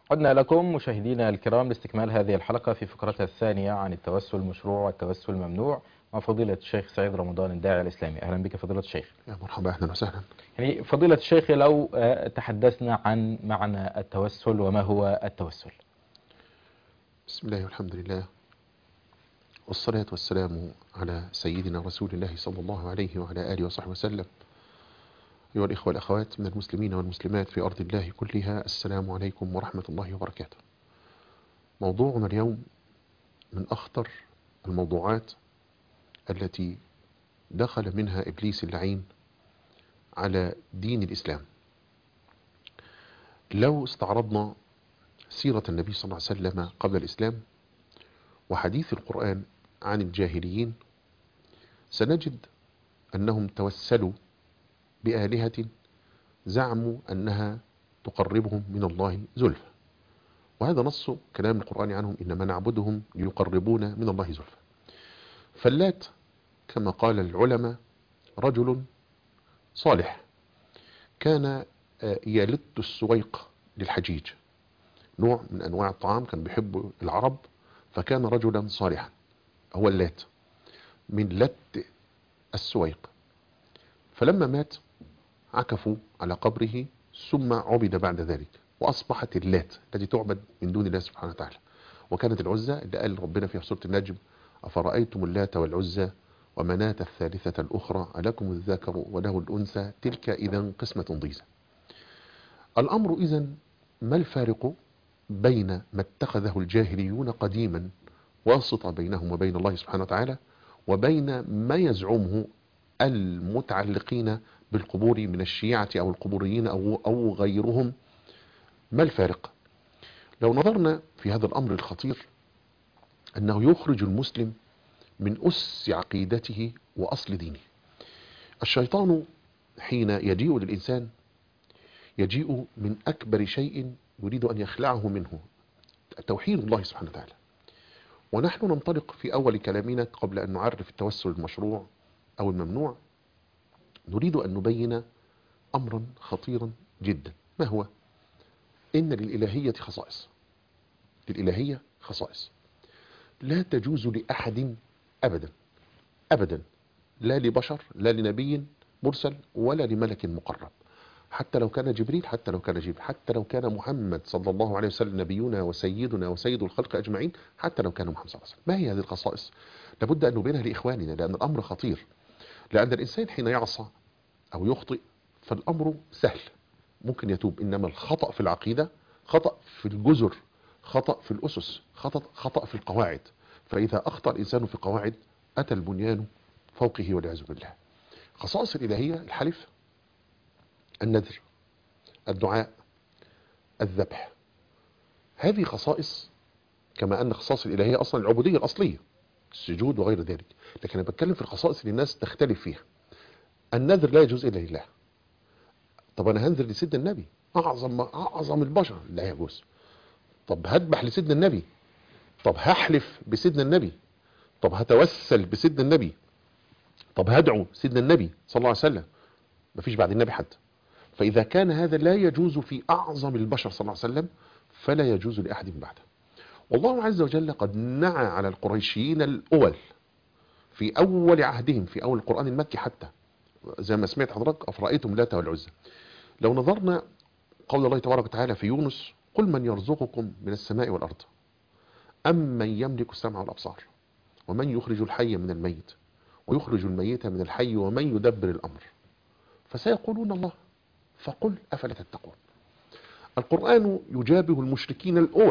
عدنا لكم مشاهدينا الكرام لاستكمال هذه الحلقة في فقرتها الثانية عن التوسل مشروع والتوسل ممنوع مع فضيلة الشيخ سعيد رمضان الداعي الإسلامي أهلا بك فضيلة الشيخ يا مرحبا أهلا وسهلا يعني فضيلة الشيخ لو آه، تحدثنا عن معنى التوسل وما هو التوسل بسم الله والحمد لله والصلاة والسلام على سيدنا رسول الله صلى الله عليه وعلى آله وصحبه وسلم أيها الإخوة والأخوات من المسلمين والمسلمات في أرض الله كلها السلام عليكم ورحمة الله وبركاته موضوعنا اليوم من أخطر الموضوعات التي دخل منها إبليس اللعين على دين الإسلام لو استعرضنا سيرة النبي صلى الله عليه وسلم قبل الإسلام وحديث القرآن عن الجاهليين سنجد أنهم توسلوا بآلهة زعموا أنها تقربهم من الله زلفى وهذا نص كلام القرآن عنهم إنما نعبدهم ليقربونا من الله زلفى فاللات كما قال العلماء رجل صالح كان يلت السويق للحجيج نوع من أنواع الطعام كان بيحبه العرب فكان رجلا صالحا هو اللات من لت السويق فلما مات عكفوا على قبره ثم عبد بعد ذلك وأصبحت اللات التي تعبد من دون الله سبحانه وتعالى وكانت العزة اللي قال ربنا في سورة النجم أفرأيتم اللات والعزى ومناة الثالثة الأخرى ألكم الذكر وله الأنثى تلك إذا قسمة ضيزة الأمر إذا ما الفارق بين ما اتخذه الجاهليون قديما واسطة بينهم وبين الله سبحانه وتعالى وبين ما يزعمه المتعلقين بالقبور من الشيعة أو القبوريين أو, أو غيرهم ما الفارق لو نظرنا في هذا الأمر الخطير أنه يخرج المسلم من أس عقيدته وأصل دينه الشيطان حين يجيء للإنسان يجيء من أكبر شيء يريد أن يخلعه منه توحيد الله سبحانه وتعالى ونحن ننطلق في أول كلامنا قبل أن نعرف التوسل المشروع أو الممنوع نريد أن نبين أمرا خطيرا جدا ما هو إن للإلهية خصائص للإلهية خصائص لا تجوز لأحد أبدا أبدا لا لبشر لا لنبي مرسل ولا لملك مقرب حتى لو كان جبريل حتى لو كان جبريل حتى لو كان محمد صلى الله عليه وسلم نبينا وسيدنا وسيد الخلق أجمعين حتى لو كان محمد صلى الله عليه وسلم ما هي هذه الخصائص لابد أن نبينها لإخواننا لأن الأمر خطير لأن الإنسان حين يعصى أو يخطئ فالأمر سهل ممكن يتوب إنما الخطأ في العقيدة خطأ في الجزر خطأ في الأسس خطأ, خطأ في القواعد فإذا أخطأ الإنسان في قواعد أتى البنيان فوقه والعياذ بالله خصائص الإلهية الحلف النذر الدعاء الذبح هذه خصائص كما أن خصائص الإلهية أصلا العبودية الأصلية السجود وغير ذلك لكن أنا بتكلم في الخصائص اللي الناس تختلف فيها النذر لا يجوز إلا لله طب أنا هنذر لسيدنا النبي أعظم أعظم البشر لا يجوز طب هذبح لسيدنا النبي طب هحلف بسيدنا النبي طب هتوسل بسيدنا النبي طب هدعو سيدنا النبي صلى الله عليه وسلم مفيش بعد النبي حد فإذا كان هذا لا يجوز في أعظم البشر صلى الله عليه وسلم فلا يجوز لأحد بعده والله عز وجل قد نعى على القريشيين الأول في أول عهدهم في أول القرآن المكي حتى زي ما سمعت حضرتك أفرأيتم لات والعزى لو نظرنا قول الله تبارك وتعالى في يونس قل من يرزقكم من السماء والأرض أم من يملك السمع والأبصار ومن يخرج الحي من الميت ويخرج الميت من الحي ومن يدبر الأمر فسيقولون الله فقل أفلا تتقون القرآن يجابه المشركين الأول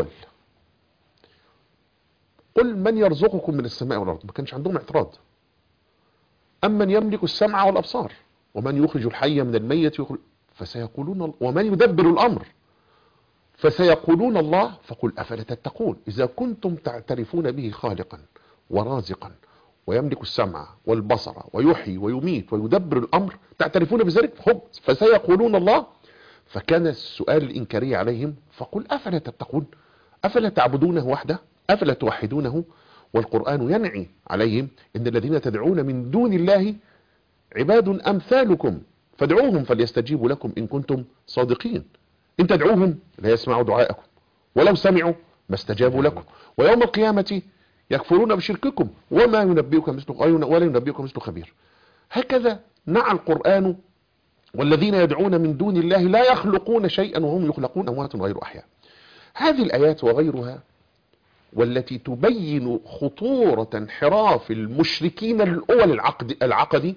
قل من يرزقكم من السماء والأرض ما كانش عندهم اعتراض أم من يملك السمع والأبصار ومن يخرج الحي من الميت يخرج فسيقولون ومن يدبر الأمر فسيقولون الله فقل أفلا تتقون إذا كنتم تعترفون به خالقا ورازقا ويملك السمع والبصر ويحيي ويميت ويدبر الأمر تعترفون بذلك هم فسيقولون الله فكان السؤال الإنكاري عليهم فقل أفلا تتقون أفلا تعبدونه وحده أفلا توحدونه والقرآن ينعي عليهم إن الذين تدعون من دون الله عباد أمثالكم فادعوهم فليستجيبوا لكم إن كنتم صادقين إن تدعوهم لا يسمعوا دعاءكم ولو سمعوا ما استجابوا لكم ويوم القيامة يكفرون بشرككم وما ينبئك مثل ولا ينبئك مثل خبير هكذا نعى القرآن والذين يدعون من دون الله لا يخلقون شيئا وهم يخلقون أموات غير أحياء هذه الآيات وغيرها والتي تبين خطورة انحراف المشركين الأول العقد العقدي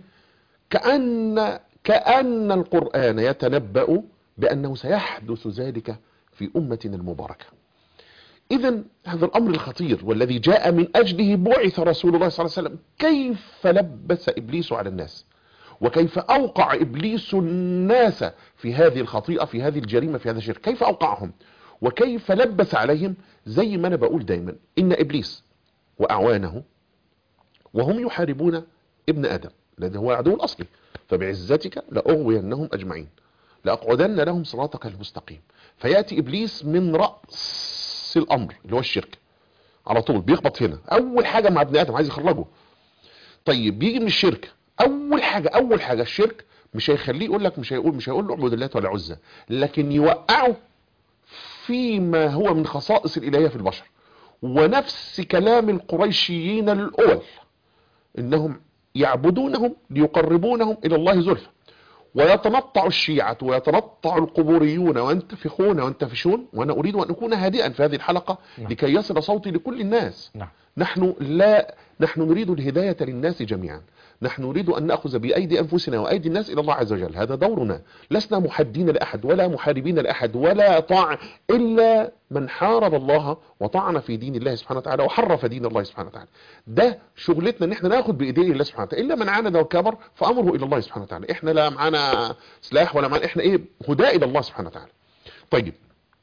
كأن كأن القرآن يتنبأ بأنه سيحدث ذلك في أمتنا المباركة إذا هذا الأمر الخطير والذي جاء من أجله بعث رسول الله صلى الله عليه وسلم كيف لبس إبليس على الناس وكيف أوقع إبليس الناس في هذه الخطيئة في هذه الجريمة في هذا الشرك كيف أوقعهم وكيف لبس عليهم زي ما أنا بقول دايما إن إبليس وأعوانه وهم يحاربون ابن آدم الذي هو العدو الأصلي فبعزتك لأغوينهم أجمعين لأقعدن لهم صراطك المستقيم فيأتي إبليس من رأس الأمر اللي هو الشرك على طول بيخبط هنا أول حاجة مع ابن آدم عايز يخرجه طيب بيجي من الشرك أول حاجة أول حاجة الشرك مش هيخليه يقول لك مش هيقول مش هيقول له اعبد الله ولا عزة لكن يوقعه فيما هو من خصائص الإلهية في البشر ونفس كلام القريشيين الأول إنهم يعبدونهم ليقربونهم إلى الله زلفى ويتنطع الشيعة ويتنطع القبوريون وينتفخون وينتفشون وأنا أريد أن أكون هادئا في هذه الحلقة نعم. لكي يصل صوتي لكل الناس نعم نحن لا نحن نريد الهداية للناس جميعا نحن نريد أن نأخذ بأيدي أنفسنا وأيدي الناس إلى الله عز وجل هذا دورنا لسنا محدين لأحد ولا محاربين لأحد ولا طاع إلا من حارب الله وطعن في دين الله سبحانه وتعالى وحرف دين الله سبحانه وتعالى ده شغلتنا ان احنا ناخد بايدين الله سبحانه وتعالى الا من عاند وكبر فامره الى الله سبحانه وتعالى احنا لا معانا سلاح ولا معانا احنا ايه هداء الى الله سبحانه وتعالى طيب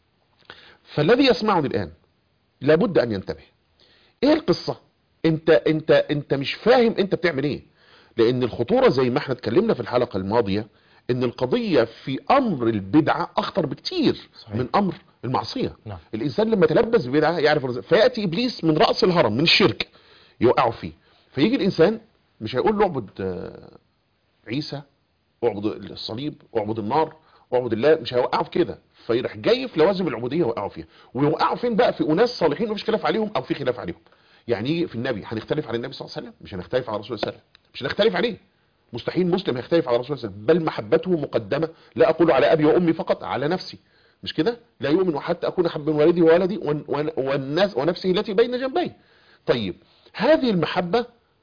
فالذي يسمعني الان لابد ان ينتبه ايه القصة انت انت انت مش فاهم انت بتعمل ايه لان الخطورة زي ما احنا اتكلمنا في الحلقة الماضية ان القضية في امر البدعة اخطر بكتير صحيح. من امر المعصية نعم. الانسان لما تلبس ببدعة يعرف الرزق. فيأتي ابليس من رأس الهرم من الشرك يوقعه فيه فيجي الانسان مش هيقول له اعبد آه، عيسى اعبد الصليب اعبد النار اعبد الله مش هيوقعه في كده فيروح جاي في لوازم العبوديه يوقعه فيها ويوقعه فين بقى في اناس صالحين مفيش خلاف عليهم او في خلاف عليهم يعني يجي في النبي هنختلف على النبي صلى الله عليه وسلم مش هنختلف على الرسول صلى الله عليه وسلم مش هنختلف عليه مستحيل مسلم يختلف على الرسول صلى الله عليه وسلم بل محبته مقدمه لا اقول على ابي وامي فقط على نفسي مش كده لا يؤمن حتى اكون احب من والدي وولدي وان- وان- والناس ونفسه التي بين جنبيه طيب هذه المحبه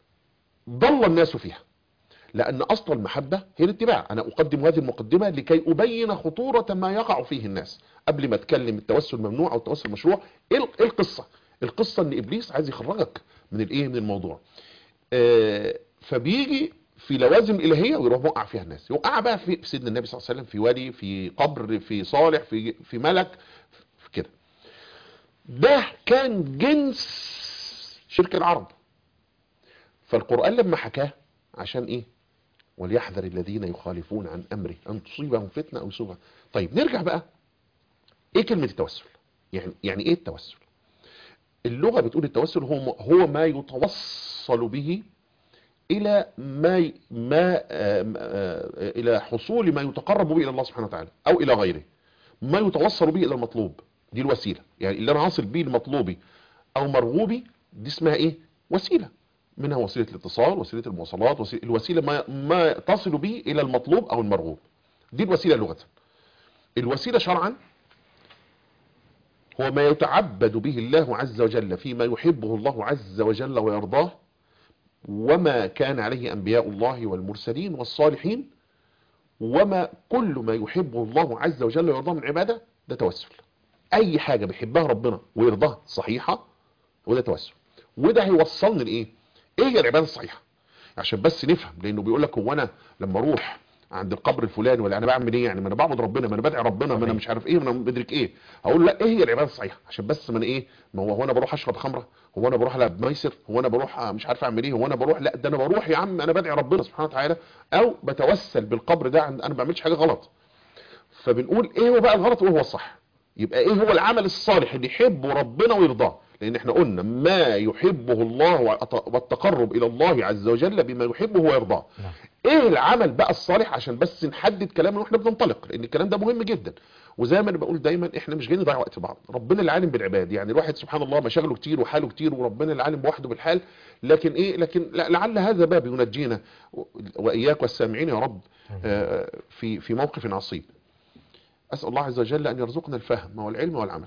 ضل الناس فيها لأن أصل المحبة هي الاتباع أنا أقدم هذه المقدمة لكي أبين خطورة ما يقع فيه الناس قبل ما أتكلم التوسل ممنوع أو التوسل مشروع إيه ال- إيه القصة القصة أن إبليس عايز يخرجك من الإيه من الموضوع آه، فبيجي في لوازم إلهية ويروح موقع فيها الناس يوقع بقى في في سيدنا النبي صلى الله عليه وسلم في ولي في قبر في صالح في في ملك في كده ده كان جنس شرك العرب فالقرآن لما حكاه عشان ايه وليحذر الذين يخالفون عن امره ان تصيبهم فتنه او يصيبهم طيب نرجع بقى ايه كلمه التوسل يعني يعني ايه التوسل اللغه بتقول التوسل هو هو ما يتوصل به الى ما ي- ما آه، آه، الى حصول ما يتقرب به الى الله سبحانه وتعالى او الى غيره ما يتوصل به الى المطلوب دي الوسيله يعني اللي انا هصل بيه لمطلوبي او مرغوبي دي اسمها ايه وسيله منها وسيله الاتصال وسيله المواصلات وسيلة الوسيله ما ما تصل به الى المطلوب او المرغوب دي الوسيله لغه الوسيله شرعا هو ما يتعبد به الله عز وجل فيما يحبه الله عز وجل ويرضاه وما كان عليه انبياء الله والمرسلين والصالحين وما كل ما يحبه الله عز وجل ويرضاه من عباده ده توسل اي حاجه بيحبها ربنا ويرضاها صحيحه وده توسل وده هيوصلني لايه ايه هي العباده الصحيحه عشان بس نفهم لانه بيقول لك هو انا لما اروح عند القبر الفلاني ولا انا بعمل ايه يعني ما انا بعبد ربنا ما انا بدعي ربنا ما انا مش عارف ايه ما انا بدرك ايه اقول لا ايه هي العباده الصحيحه عشان بس ما انا ايه ما هو هو انا بروح اشرب خمره هو انا بروح العب ميسر هو انا بروح آه، مش عارف اعمل ايه هو انا بروح لا ده انا بروح يا عم انا بدعي ربنا سبحانه وتعالى او بتوسل بالقبر ده عند انا ما بعملش حاجه غلط فبنقول ايه هو بقى الغلط وايه هو الصح يبقى ايه هو العمل الصالح اللي يحبه ربنا ويرضاه لان احنا قلنا ما يحبه الله والت- والتقرب الى الله عز وجل بما يحبه ويرضاه نعم. ايه العمل بقى الصالح عشان بس نحدد كلامنا واحنا بننطلق لان الكلام ده مهم جدا وزي ما انا بقول دايما احنا مش جايين نضيع وقت بعض ربنا اللي عالم بالعباد يعني الواحد سبحان الله مشاغله كتير وحاله كتير وربنا اللي عالم بوحده بالحال لكن ايه لكن لعل هذا باب ينجينا واياك والسامعين يا رب آه، في في موقف عصيب اسال الله عز وجل ان يرزقنا الفهم والعلم والعمل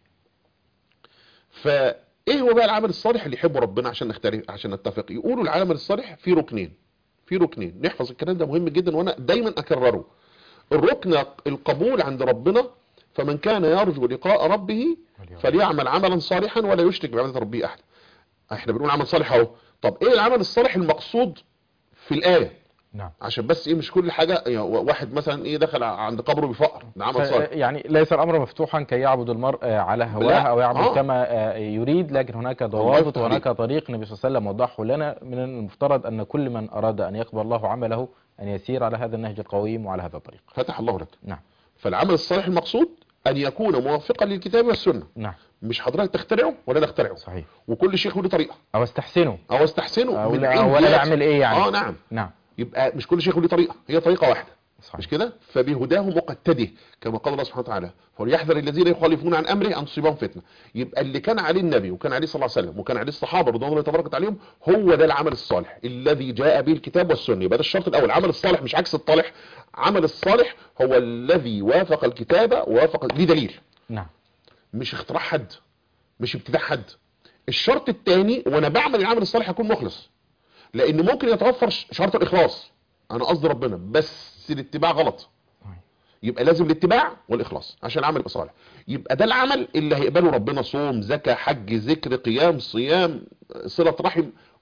فايه هو بقى العمل الصالح اللي يحبه ربنا عشان نختلف عشان نتفق يقولوا العمل الصالح في ركنين في ركنين نحفظ الكلام ده مهم جدا وانا دايما اكرره الركن القبول عند ربنا فمن كان يرجو لقاء ربه فليعمل عملا صالحا ولا يشرك بعبادة ربه احد احنا بنقول عمل صالح اهو طب ايه العمل الصالح المقصود في الايه نعم عشان بس ايه مش كل حاجه يعني واحد مثلا ايه دخل عند قبره بفقر ده عمل صالح يعني ليس الامر مفتوحا كي يعبد المرء على هواه لا. او يعبد آه. كما آه، يريد لكن هناك الله ضوابط يفتح وهناك عليك. طريق النبي صلى الله عليه وسلم وضحه لنا من المفترض ان كل من اراد ان يقبل الله عمله ان يسير على هذا النهج القويم وعلى هذا الطريق فتح الله لك نعم فالعمل الصالح المقصود ان يكون موافقا للكتاب والسنه نعم مش حضرتك تخترعه ولا نخترعه صحيح وكل شيخ له طريقه او استحسنه او استحسنه او من لا عند أو ولا ذات. بعمل ايه يعني اه نعم نعم يبقى مش كل شيخ له طريقه هي طريقه واحده صحيح مش كده فبهداه مقتده كما قال الله سبحانه وتعالى فليحذر الذين يخالفون عن امره ان تصيبهم فتنه يبقى اللي كان عليه النبي وكان عليه صلى الله عليه وسلم وكان عليه الصحابه رضوان الله تبارك عليهم هو ده العمل الصالح الذي جاء به الكتاب والسنه يبقى ده الشرط الاول العمل الصالح مش عكس الطالح عمل الصالح هو الذي وافق الكتاب ووافق ليه دليل نعم مش اختراع حد مش ابتداع حد الشرط الثاني وانا بعمل العمل الصالح اكون مخلص لان ممكن يتوفر ش- شرط الاخلاص انا قصدي ربنا بس الاتباع غلط صحيح. يبقى لازم الاتباع والاخلاص عشان العمل يبقى صالح يبقى ده العمل اللي هيقبله ربنا صوم زكاه حج ذكر قيام صيام صله رحم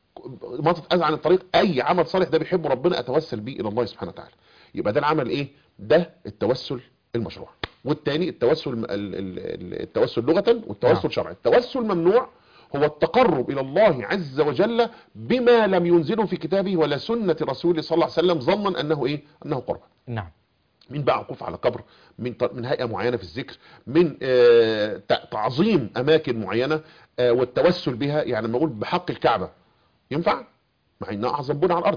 ما تتأذى عن الطريق اي عمل صالح ده بيحبه ربنا اتوسل بيه الى الله سبحانه وتعالى يبقى ده العمل ايه ده التوسل المشروع والتاني التوسل ال- ال- ال- التوسل لغة نعم. والتوسل شرعا التوسل ممنوع هو التقرب الى الله عز وجل بما لم ينزله في كتابه ولا سنة رسوله صلى الله عليه وسلم ظنا انه ايه انه قرب نعم من بقى وقوف على قبر من ط- من هيئه معينه في الذكر من آه، ت- تعظيم اماكن معينه آه، والتوسل بها يعني لما اقول بحق الكعبه ينفع مع انها اعظم بنى على الارض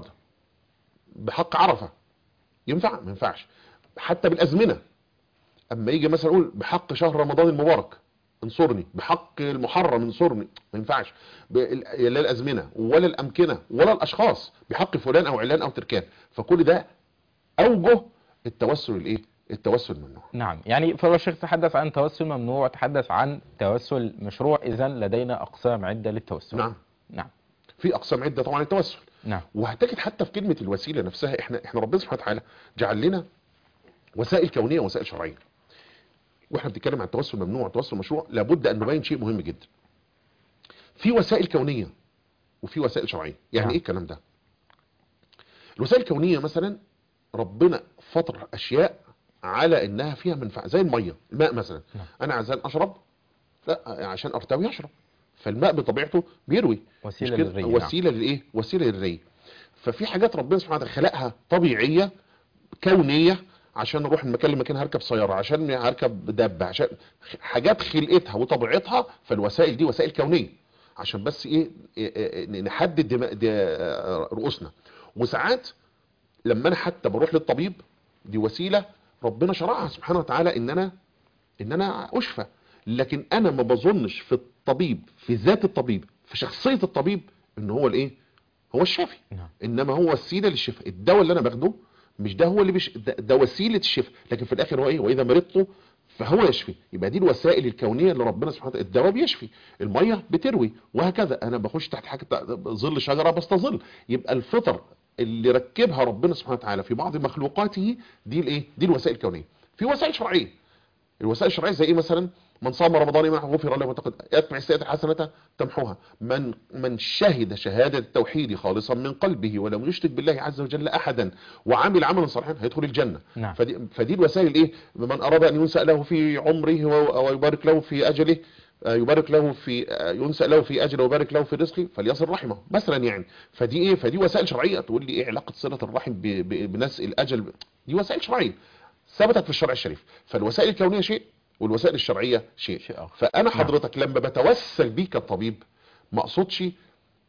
بحق عرفه ينفع ما ينفعش حتى بالازمنه اما يجي مثلا اقول بحق شهر رمضان المبارك انصرني بحق المحرم انصرني ما ينفعش ب- ال- لا الازمنه ولا الامكنه ولا الاشخاص بحق فلان او علان او تركان فكل ده اوجه التوسل الايه التوسل ممنوع نعم يعني فضل الشيخ تحدث عن توسل ممنوع وتحدث عن توسل مشروع اذا لدينا اقسام عده للتوسل نعم نعم في اقسام عده طبعا للتوسل نعم وهتجد حتى في كلمه الوسيله نفسها احنا احنا ربنا سبحانه وتعالى جعل لنا وسائل كونيه ووسائل شرعيه واحنا بنتكلم عن التوسل ممنوع والتوسل مشروع لابد ان نبين شيء مهم جدا في وسائل كونيه وفي وسائل شرعيه يعني نعم. ايه الكلام ده الوسائل الكونيه مثلا ربنا فطر اشياء على انها فيها منفعه زي الميه الماء مثلا نعم. انا عايزان اشرب لا عشان ارتوي اشرب فالماء بطبيعته بيروي وسيله مش كده؟ للري نعم. وسيله للايه وسيله للري ففي حاجات ربنا سبحانه وتعالى خلقها طبيعيه كونيه عشان اروح من مكان لمكان هركب سياره عشان هركب دابه عشان حاجات خلقتها وطبيعتها فالوسائل دي وسائل كونيه عشان بس ايه إيه- إيه نحدد دماء دي رؤوسنا وساعات لما انا حتى بروح للطبيب دي وسيله ربنا شرعها سبحانه وتعالى ان انا ان انا اشفى لكن انا ما بظنش في الطبيب في ذات الطبيب في شخصيه الطبيب ان هو الايه هو الشافي نعم. انما هو وسيله للشفاء الدواء اللي انا باخده مش ده هو اللي بيش ده, ده وسيله الشفاء لكن في الاخر هو ايه واذا مرضت فهو يشفي يبقى دي الوسائل الكونيه اللي ربنا سبحانه وتعالى الدواء بيشفي الميه بتروي وهكذا انا بخش تحت حاجه ظل شجره بستظل يبقى الفطر اللي ركبها ربنا سبحانه وتعالى في بعض مخلوقاته دي الايه دي الوسائل الكونيه في وسائل شرعيه الوسائل الشرعيه زي ايه مثلا من صام رمضان ايمانا غفر له ما تقدم يتبع السيئه الحسنه تمحوها من من شهد شهاده التوحيد خالصا من قلبه ولم يشرك بالله عز وجل احدا وعمل عملا صالحا هيدخل الجنه نعم. فدي, فدي الوسائل ايه من اراد ان ينسأ له في عمره و- ويبارك له في اجله آه، يبارك له في آه، ينسأ له في اجله ويبارك له في رزقه فليصل رحمه مثلا يعني فدي ايه فدي وسائل شرعيه تقول لي ايه علاقه صله الرحم ب- ب- بنسء الاجل دي وسائل شرعيه ثبتت في الشرع الشريف فالوسائل الكونيه شيء والوسائل الشرعيه شيء شيء آخر. فانا نعم. حضرتك لما بتوسل بيك الطبيب ما اقصدش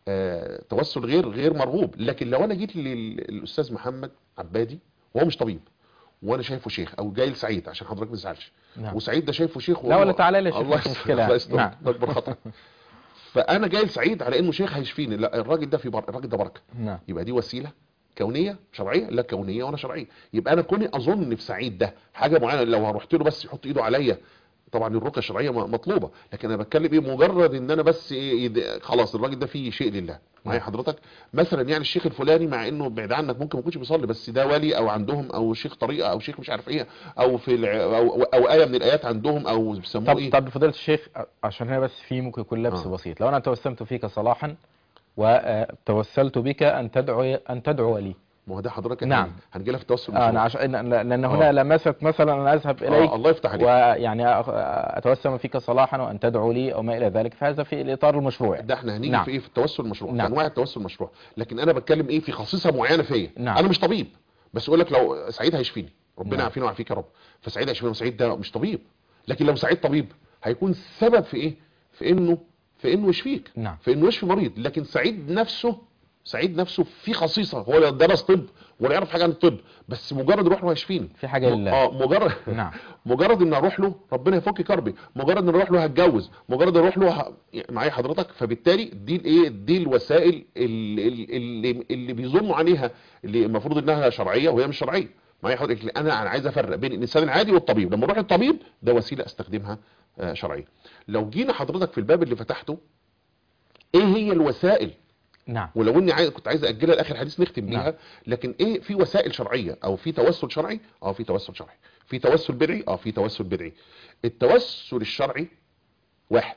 آه توسل غير غير مرغوب لكن لو انا جيت للاستاذ محمد عبادي وهو مش طبيب وانا شايفه شيخ او جاي لسعيد عشان حضرتك ما تزعلش نعم وسعيد ده شايفه شيخ لا وهو- ولا تعالى لي يا شيخ، الله مش يستر- مشكلة. الله يستر. نعم. ده اكبر خطأ فانا جاي لسعيد على انه شيخ هيشفيني لا الراجل ده في بر... الراجل ده بركه نعم يبقى دي وسيله كونيه شرعيه لا كونيه وانا شرعيه يبقى انا كوني اظن في سعيد ده حاجه معينه لو رحت له بس يحط ايده عليا طبعا الرقيه الشرعيه م- مطلوبه لكن انا بتكلم ايه مجرد ان انا بس إيه يد- خلاص الراجل ده فيه شيء لله معايا نعم. حضرتك مثلا يعني الشيخ الفلاني مع انه بعيد عنك ممكن ما يكونش بيصلي بس ده ولي او عندهم او شيخ طريقه او شيخ مش عارف ايه او في الع... او, أو ايه من الايات عندهم او بيسموه طب ايه طب فضيلة الشيخ عشان هنا بس في ممكن يكون لبس آه. بسيط لو انا توسمت فيك صلاحا وتوسلت بك ان تدعو ان تدعو لي ما هو ده حضرتك نعم. هنجي لها في التوسل آه انا المشروع. عشان لان هنا آه. لمست مثلا انا اذهب اليك آه الله يفتح عليك ويعني أخ- اتوسم فيك صلاحا وان تدعو لي او ما الى ذلك فهذا في الاطار المشروع ده احنا هنيجي نعم. في ايه في التوسل المشروع نعم. في انواع التوسل المشروع لكن انا بتكلم ايه في خصيصه معينه فيا نعم. انا مش طبيب بس اقول لك لو سعيد هيشفيني ربنا نعم. يعافينا ويعافيك يا رب فسعيد هيشفيني وسعيد ده مش طبيب لكن لو سعيد طبيب هيكون سبب في ايه في انه في انه يشفيك نعم في انه يشفي مريض لكن سعيد نفسه سعيد نفسه في خصيصه هو لا درس طب ولا يعرف حاجه عن الطب بس مجرد يروح له هيشفيني في حاجه لله اه مجرد نعم مجرد ان اروح له ربنا يفك كربي مجرد ان اروح له هتجوز مجرد اروح له ه... يعني معايا حضرتك فبالتالي دي الايه دي الوسائل اللي, اللي, اللي بيظنوا عليها اللي المفروض انها شرعيه وهي مش شرعيه معايا حضرتك انا انا عايز افرق بين الانسان العادي والطبيب لما اروح للطبيب ده وسيله استخدمها آه، شرعيه لو جينا حضرتك في الباب اللي فتحته ايه هي الوسائل نعم ولو اني عايز كنت عايز اجلها لاخر حديث نختم بيها نعم. لكن ايه في وسائل شرعيه او في توسل شرعي اه في توسل شرعي في توسل بدعي اه في توسل بدعي التوسل الشرعي واحد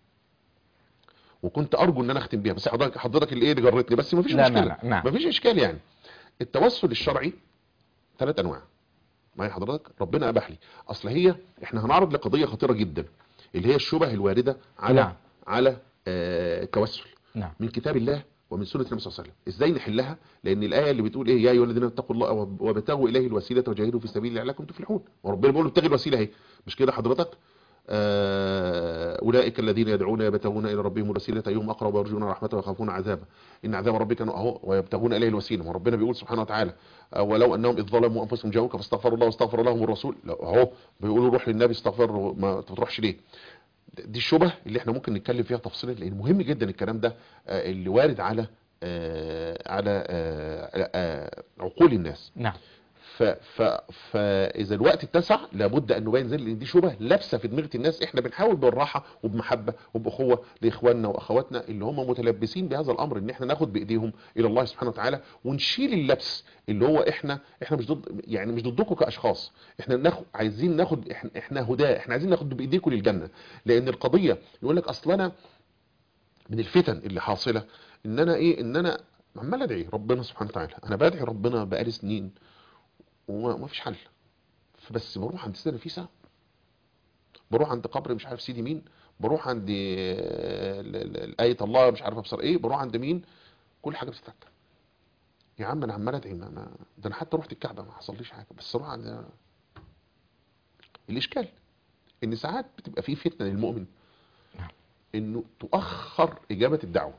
وكنت ارجو ان انا اختم بيها بس حضرتك حضرتك اللي ايه اللي جرتني بس مفيش لا مشكله مانع، نعم. مفيش اشكال يعني التوسل الشرعي ثلاث انواع معايا حضرتك ربنا اباح لي اصل هي احنا هنعرض لقضيه خطيره جدا اللي هي الشبه الوارده على نعم. على آه التوسل نعم من كتاب الله ومن سنة النبي صلى الله عليه وسلم ازاي نحلها لان الآية اللي بتقول ايه يا ايها الذين اتقوا الله وب- وابتغوا اليه الوسيلة وجاهدوا في سبيله لعلكم تفلحون وربنا بيقول ابتغي الوسيلة اهي مش كده حضرتك آه، اولئك الذين يدعون يبتغون الى ربهم الوسيله ايهم اقرب ويرجون رحمته ويخافون عذابه ان عذاب ربك كان اهو ويبتغون اليه الوسيله وربنا بيقول سبحانه وتعالى آه، ولو انهم اذ ظلموا انفسهم جاءوك فاستغفروا الله واستغفر لهم الرسول لا، اهو بيقولوا روح للنبي استغفر ما تروحش ليه دي الشبه اللي احنا ممكن نتكلم فيها تفصيلا لان مهم جدا الكلام ده آه، اللي وارد على آه، على آه، آه، عقول الناس نعم ف ف فاذا الوقت اتسع لابد ان نبين زي لان دي شبه لابسه في دماغ الناس احنا بنحاول بالراحه وبمحبه وباخوه لاخواننا واخواتنا اللي هم متلبسين بهذا الامر ان احنا ناخد بايديهم الى الله سبحانه وتعالى ونشيل اللبس اللي هو احنا احنا مش ضد يعني مش ضدكم كاشخاص احنا ناخد عايزين ناخد احنا, احنا هداه احنا عايزين ناخد بايديكم للجنه لان القضيه يقول لك اصل انا من الفتن اللي حاصله ان انا ايه ان انا عمال ادعي ربنا سبحانه وتعالى انا بدعي ربنا بقالي سنين وما ما فيش حل فبس بروح عند سيدنا نفيسة بروح عند قبر مش عارف سيدي مين بروح عند آه، ال- ال- ال- آية الله مش عارف ابصر ايه بروح عند مين كل حاجة بتتعدى يا عم انا عمال ادعي ما ما- ده انا حتى رحت الكعبة ما حصليش حاجة بس اروح عند الاشكال ان ساعات بتبقى في فتنة للمؤمن نعم. انه تؤخر اجابة الدعوة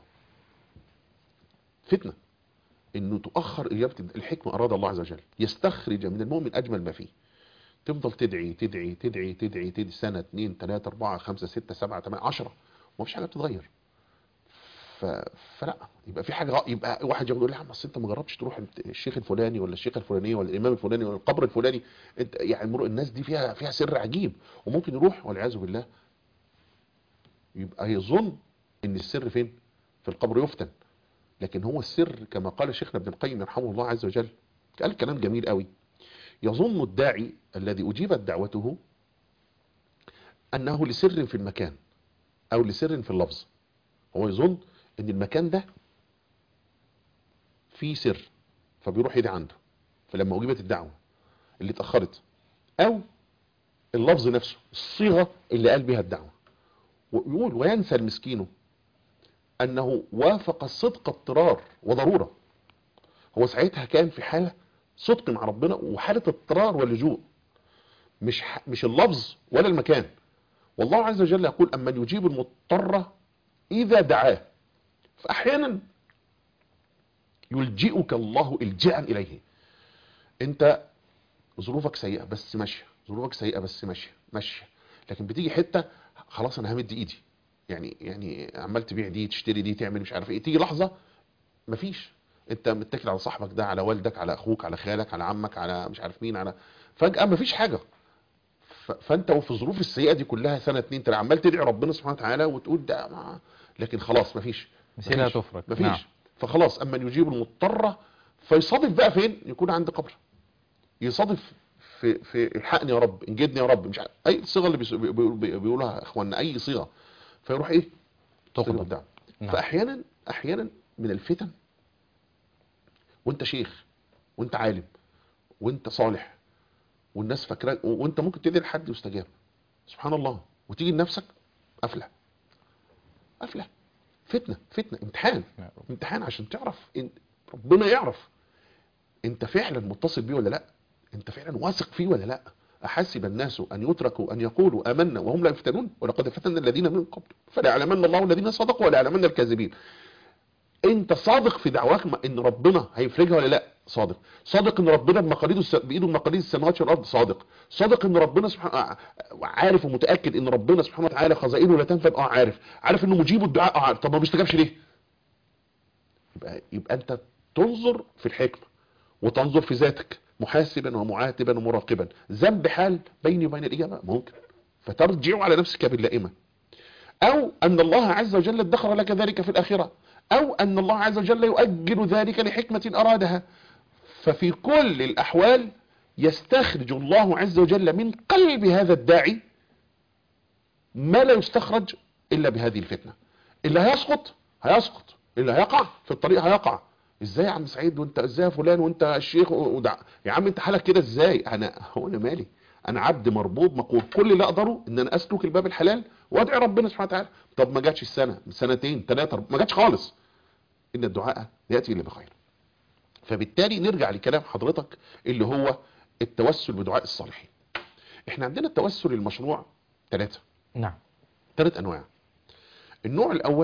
فتنة انه تؤخر اجابه الحكمه اراد الله عز وجل يستخرج من المؤمن اجمل ما فيه تفضل تدعي تدعي تدعي تدعي تدعي سنه اثنين ثلاثه اربعه خمسه سته سبعه ثمانيه عشره ومفيش حاجه بتتغير ف... فلا يبقى في حاجه غ- يبقى واحد يقول لي يا عم اصل انت ما جربتش تروح عند الشيخ الفلاني ولا الشيخه الفلانيه ولا الامام الفلاني ولا القبر الفلاني انت يعني مرو- الناس دي فيها فيها سر عجيب وممكن يروح والعياذ بالله يبقى يظن ان السر فين في القبر يفتن لكن هو السر كما قال شيخنا ابن القيم يرحمه الله عز وجل قال كلام جميل قوي يظن الداعي الذي أجيبت دعوته أنه لسر في المكان أو لسر في اللفظ هو يظن أن المكان ده فيه سر فبيروح يدعي عنده فلما أجيبت الدعوة اللي اتأخرت أو اللفظ نفسه الصيغة اللي قال بها الدعوة ويقول وينسى المسكين انه وافق الصدق اضطرار وضرورة هو ساعتها كان في حالة صدق مع ربنا وحالة اضطرار ولجوء مش ح... مش اللفظ ولا المكان والله عز وجل يقول أمن يجيب المضطر إذا دعاه فاحيانا يلجئك الله الجاء اليه انت ظروفك سيئه بس ماشيه ظروفك سيئه بس ماشيه ماشيه لكن بتيجي حته خلاص انا همد ايدي يعني يعني عمال تبيع دي تشتري دي تعمل مش عارف ايه تيجي لحظه مفيش انت متكل على صاحبك ده على والدك على اخوك على خالك على عمك على مش عارف مين على فجاه مفيش حاجه ف... فانت وفي الظروف السيئه دي كلها سنه اتنين تلاته عمال تدعي ربنا سبحانه وتعالى وتقول ده ما... لكن خلاص مفيش مسيرها مفيش. تفرج مفيش نعم. فخلاص اما يجيب المضطر فيصادف بقى فين يكون عند قبر يصادف في في الحقني يا رب انجدني يا رب مش عارف اي صيغه اللي بيس- بي- بي- بيقولها اخواننا اي صيغه فيروح ايه تقلب. تقلب نعم. فاحيانا احيانا من الفتن وانت شيخ وانت عالم وانت صالح والناس فاكراك وانت ممكن تدعي لحد يستجاب سبحان الله وتيجي لنفسك قفله قفله فتنه فتنه امتحان يا رب. امتحان عشان تعرف إن ربنا يعرف انت فعلا متصل بيه ولا لا انت فعلا واثق فيه ولا لا احسب الناس ان يتركوا ان يقولوا امنا وهم لا يفتنون ولقد فتنا الذين من قبل فليعلمن الله الذين صدقوا وليعلمن الكاذبين انت صادق في دعواك م- ان ربنا هيفرجها ولا لا صادق صادق ان ربنا بمقاليد الس... بايده مقاليد السماوات والارض صادق صادق ان ربنا سبحانه عارف ومتاكد ان ربنا سبحانه وتعالى خزائنه لا تنفد اه عارف عارف انه مجيب الدعاء اه عارف طب ما بيستجابش ليه يبقى يبقى انت تنظر في الحكمه وتنظر في ذاتك محاسبا ومعاتبا ومراقبا ذنب حال بيني وبين الاجابه ممكن فترجع على نفسك باللائمه او ان الله عز وجل ادخر لك ذلك في الاخره او ان الله عز وجل يؤجل ذلك لحكمه ارادها ففي كل الاحوال يستخرج الله عز وجل من قلب هذا الداعي ما لا يستخرج الا بهذه الفتنه اللي هيسقط هيسقط اللي هيقع في الطريق هيقع ازاي يا عم سعيد وانت ازاي يا فلان وانت الشيخ ودع... يا عم انت حالك كده ازاي انا هو انا مالي انا عبد مربوط مقهور كل اللي اقدره ان انا اسلك الباب الحلال وادعي ربنا سبحانه وتعالى طب ما جاتش السنه سنتين ثلاثه ما جاتش خالص ان الدعاء ياتي الا بخير فبالتالي نرجع لكلام حضرتك اللي هو التوسل بدعاء الصالحين احنا عندنا التوسل المشروع ثلاثه نعم ثلاث انواع النوع الاول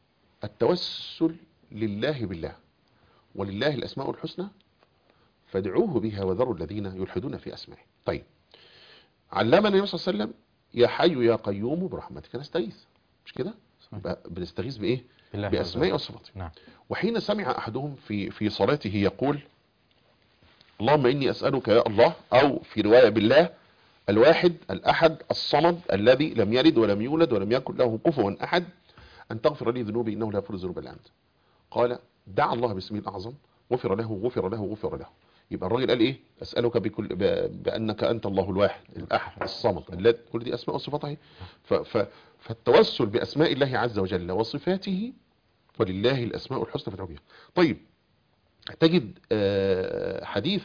التوسل لله بالله ولله الاسماء الحسنى فادعوه بها وذروا الذين يلحدون في اسمائه طيب علمنا النبي صلى الله عليه وسلم يا حي يا قيوم برحمتك نستغيث مش كده صحيح. يبقى بنستغيث بايه بالله باسمائه عز وجل. وصفاته نعم وحين سمع احدهم في في صلاته يقول اللهم اني اسالك يا الله او في روايه بالله الواحد الاحد الصمد الذي لم يلد ولم يولد ولم يكن له كفوا احد ان تغفر لي ذنوبي انه لا يغفر الذنوب الا انت قال دعا الله باسمه الاعظم غفر له غفر له غفر له يبقى الراجل قال ايه اسالك بكل ب- بانك انت الله الواحد الاحد الصمد الذي كل دي اسماء وصفاته اهي. ف ف فالتوسل باسماء الله عز وجل وصفاته ولله الاسماء الحسنى فادعوا بها طيب تجد آه، حديث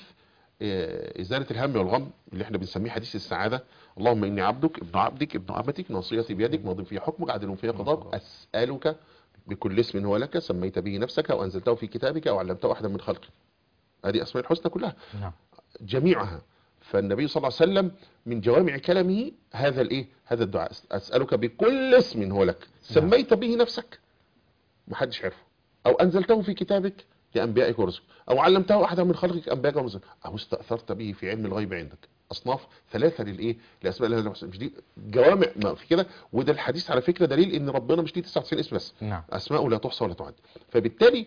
آه، إزالة الهم والغم اللي احنا بنسميه حديث السعادة اللهم إني عبدك ابن عبدك ابن عبدك ناصيتي بيدك ماض في حكمك عدل في قضاءك أسألك بكل اسم هو لك سميت به نفسك أو أنزلته في كتابك أو علمته أحدا من خلقك هذه أسماء الحسنى كلها نعم جميعها فالنبي صلى الله عليه وسلم من جوامع كلامه هذا الايه هذا الدعاء اسالك بكل اسم هو لك سميت به نفسك محدش عرفه او انزلته في كتابك لانبيائك ورسلك او علمته احدا من خلقك انبيائك ورسلك او استاثرت به في علم الغيب عندك اصناف ثلاثه للايه لاسماء الله الحسنى مش دي جوامع ما في كده وده الحديث على فكره دليل ان ربنا مش ليه 99 اسم بس نعم اسماءه لا تحصى ولا تعد فبالتالي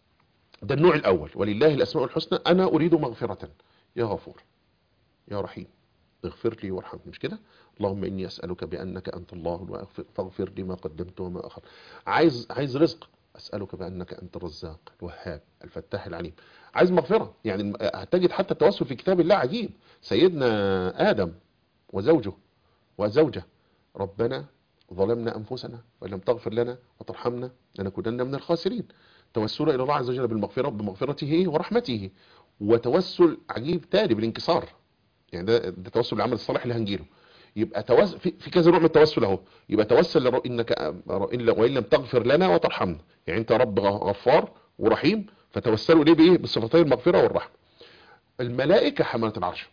ده النوع الاول ولله الاسماء الحسنى انا اريد مغفره يا غفور يا رحيم اغفر لي وارحمني مش كده اللهم اني اسالك بانك انت الله واغفر فاغفر لي ما قدمت وما اخر عايز عايز رزق اسالك بانك انت الرزاق الوهاب الفتاح العليم عايز مغفره يعني الم- هتجد حتى التوسل في كتاب الله عجيب سيدنا ادم وزوجه وزوجه ربنا ظلمنا انفسنا وان لم تغفر لنا وترحمنا لنكونن من الخاسرين توسل الى الله عز وجل بالمغفره بمغفرته ورحمته وتوسل عجيب تالي بالانكسار يعني ده, ده توسل العمل الصالح اللي هنجيله يبقى توسل في, في كذا نوع من التوسل اهو يبقى توسل لر- انك إن وان لم تغفر لنا وترحمنا يعني انت رب غ- غفار ورحيم فتوسلوا ليه بايه بصفتي المغفره والرحمه الملائكه حمله العرش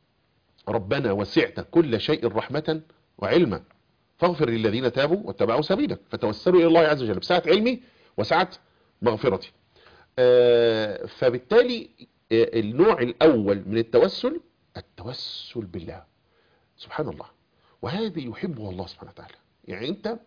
ربنا وسعت كل شيء رحمه وعلما فاغفر للذين تابوا واتبعوا سبيلك فتوسلوا الى الله عز وجل بسعه علمي وسعه مغفرتي آه، فبالتالي آه، النوع الأول من التوسل التوسل بالله سبحان الله وهذه يحبه الله سبحانه وتعالى يعني أنت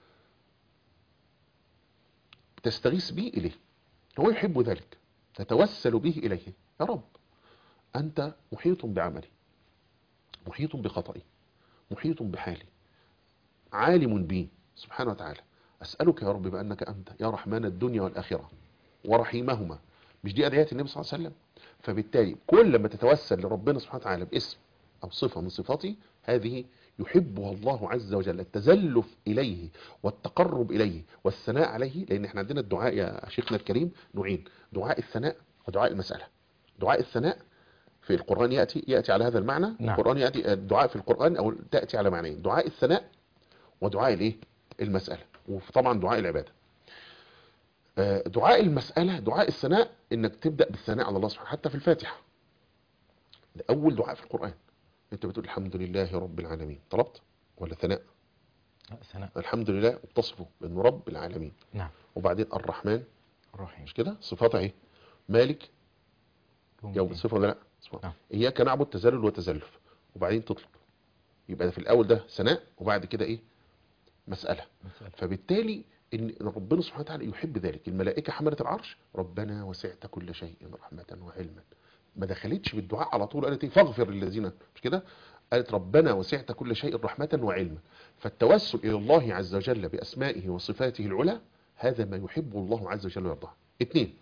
تستغيث به إليه هو يحب ذلك تتوسل به إليه يا رب أنت محيط بعملي محيط بخطئي محيط بحالي عالم بي سبحانه وتعالى أسألك يا رب بأنك أنت يا رحمن الدنيا والآخرة ورحيمهما مش دي أدعيات النبي صلى الله عليه وسلم فبالتالي كل ما تتوسل لربنا سبحانه وتعالى باسم أو صفة من صفاته هذه يحبها الله عز وجل التزلف إليه والتقرب إليه والثناء عليه لأن احنا عندنا الدعاء يا شيخنا الكريم نوعين دعاء الثناء ودعاء المسألة دعاء الثناء في القرآن يأتي يأتي على هذا المعنى نعم. القرآن يأتي الدعاء في القرآن أو تأتي على معنيين دعاء الثناء ودعاء الايه المسألة وطبعا دعاء العبادة آه، دعاء المسألة دعاء الثناء انك تبدأ بالثناء على الله سبحانه حتى في الفاتحة ده اول دعاء في القرآن انت بتقول الحمد لله رب العالمين طلبت ولا ثناء سنة الحمد لله وبتصفه بانه رب العالمين نعم وبعدين الرحمن الرحيم مش كده صفاتها ايه مالك يوم صفه ولا لا صفة. نعم. اياك نعبد تذلل وتزلف وبعدين تطلب يبقى ده في الاول ده ثناء وبعد كده ايه مسألة مسألة. فبالتالي ان ربنا سبحانه وتعالى يحب ذلك الملائكة حملة العرش ربنا وسعت كل شيء رحمة وعلما ما دخلتش بالدعاء على طول قالت ايه فاغفر للذين مش كده قالت ربنا وسعت كل شيء رحمة وعلما فالتوسل الى الله عز وجل باسمائه وصفاته العلى هذا ما يحبه الله عز وجل ويرضاه اثنين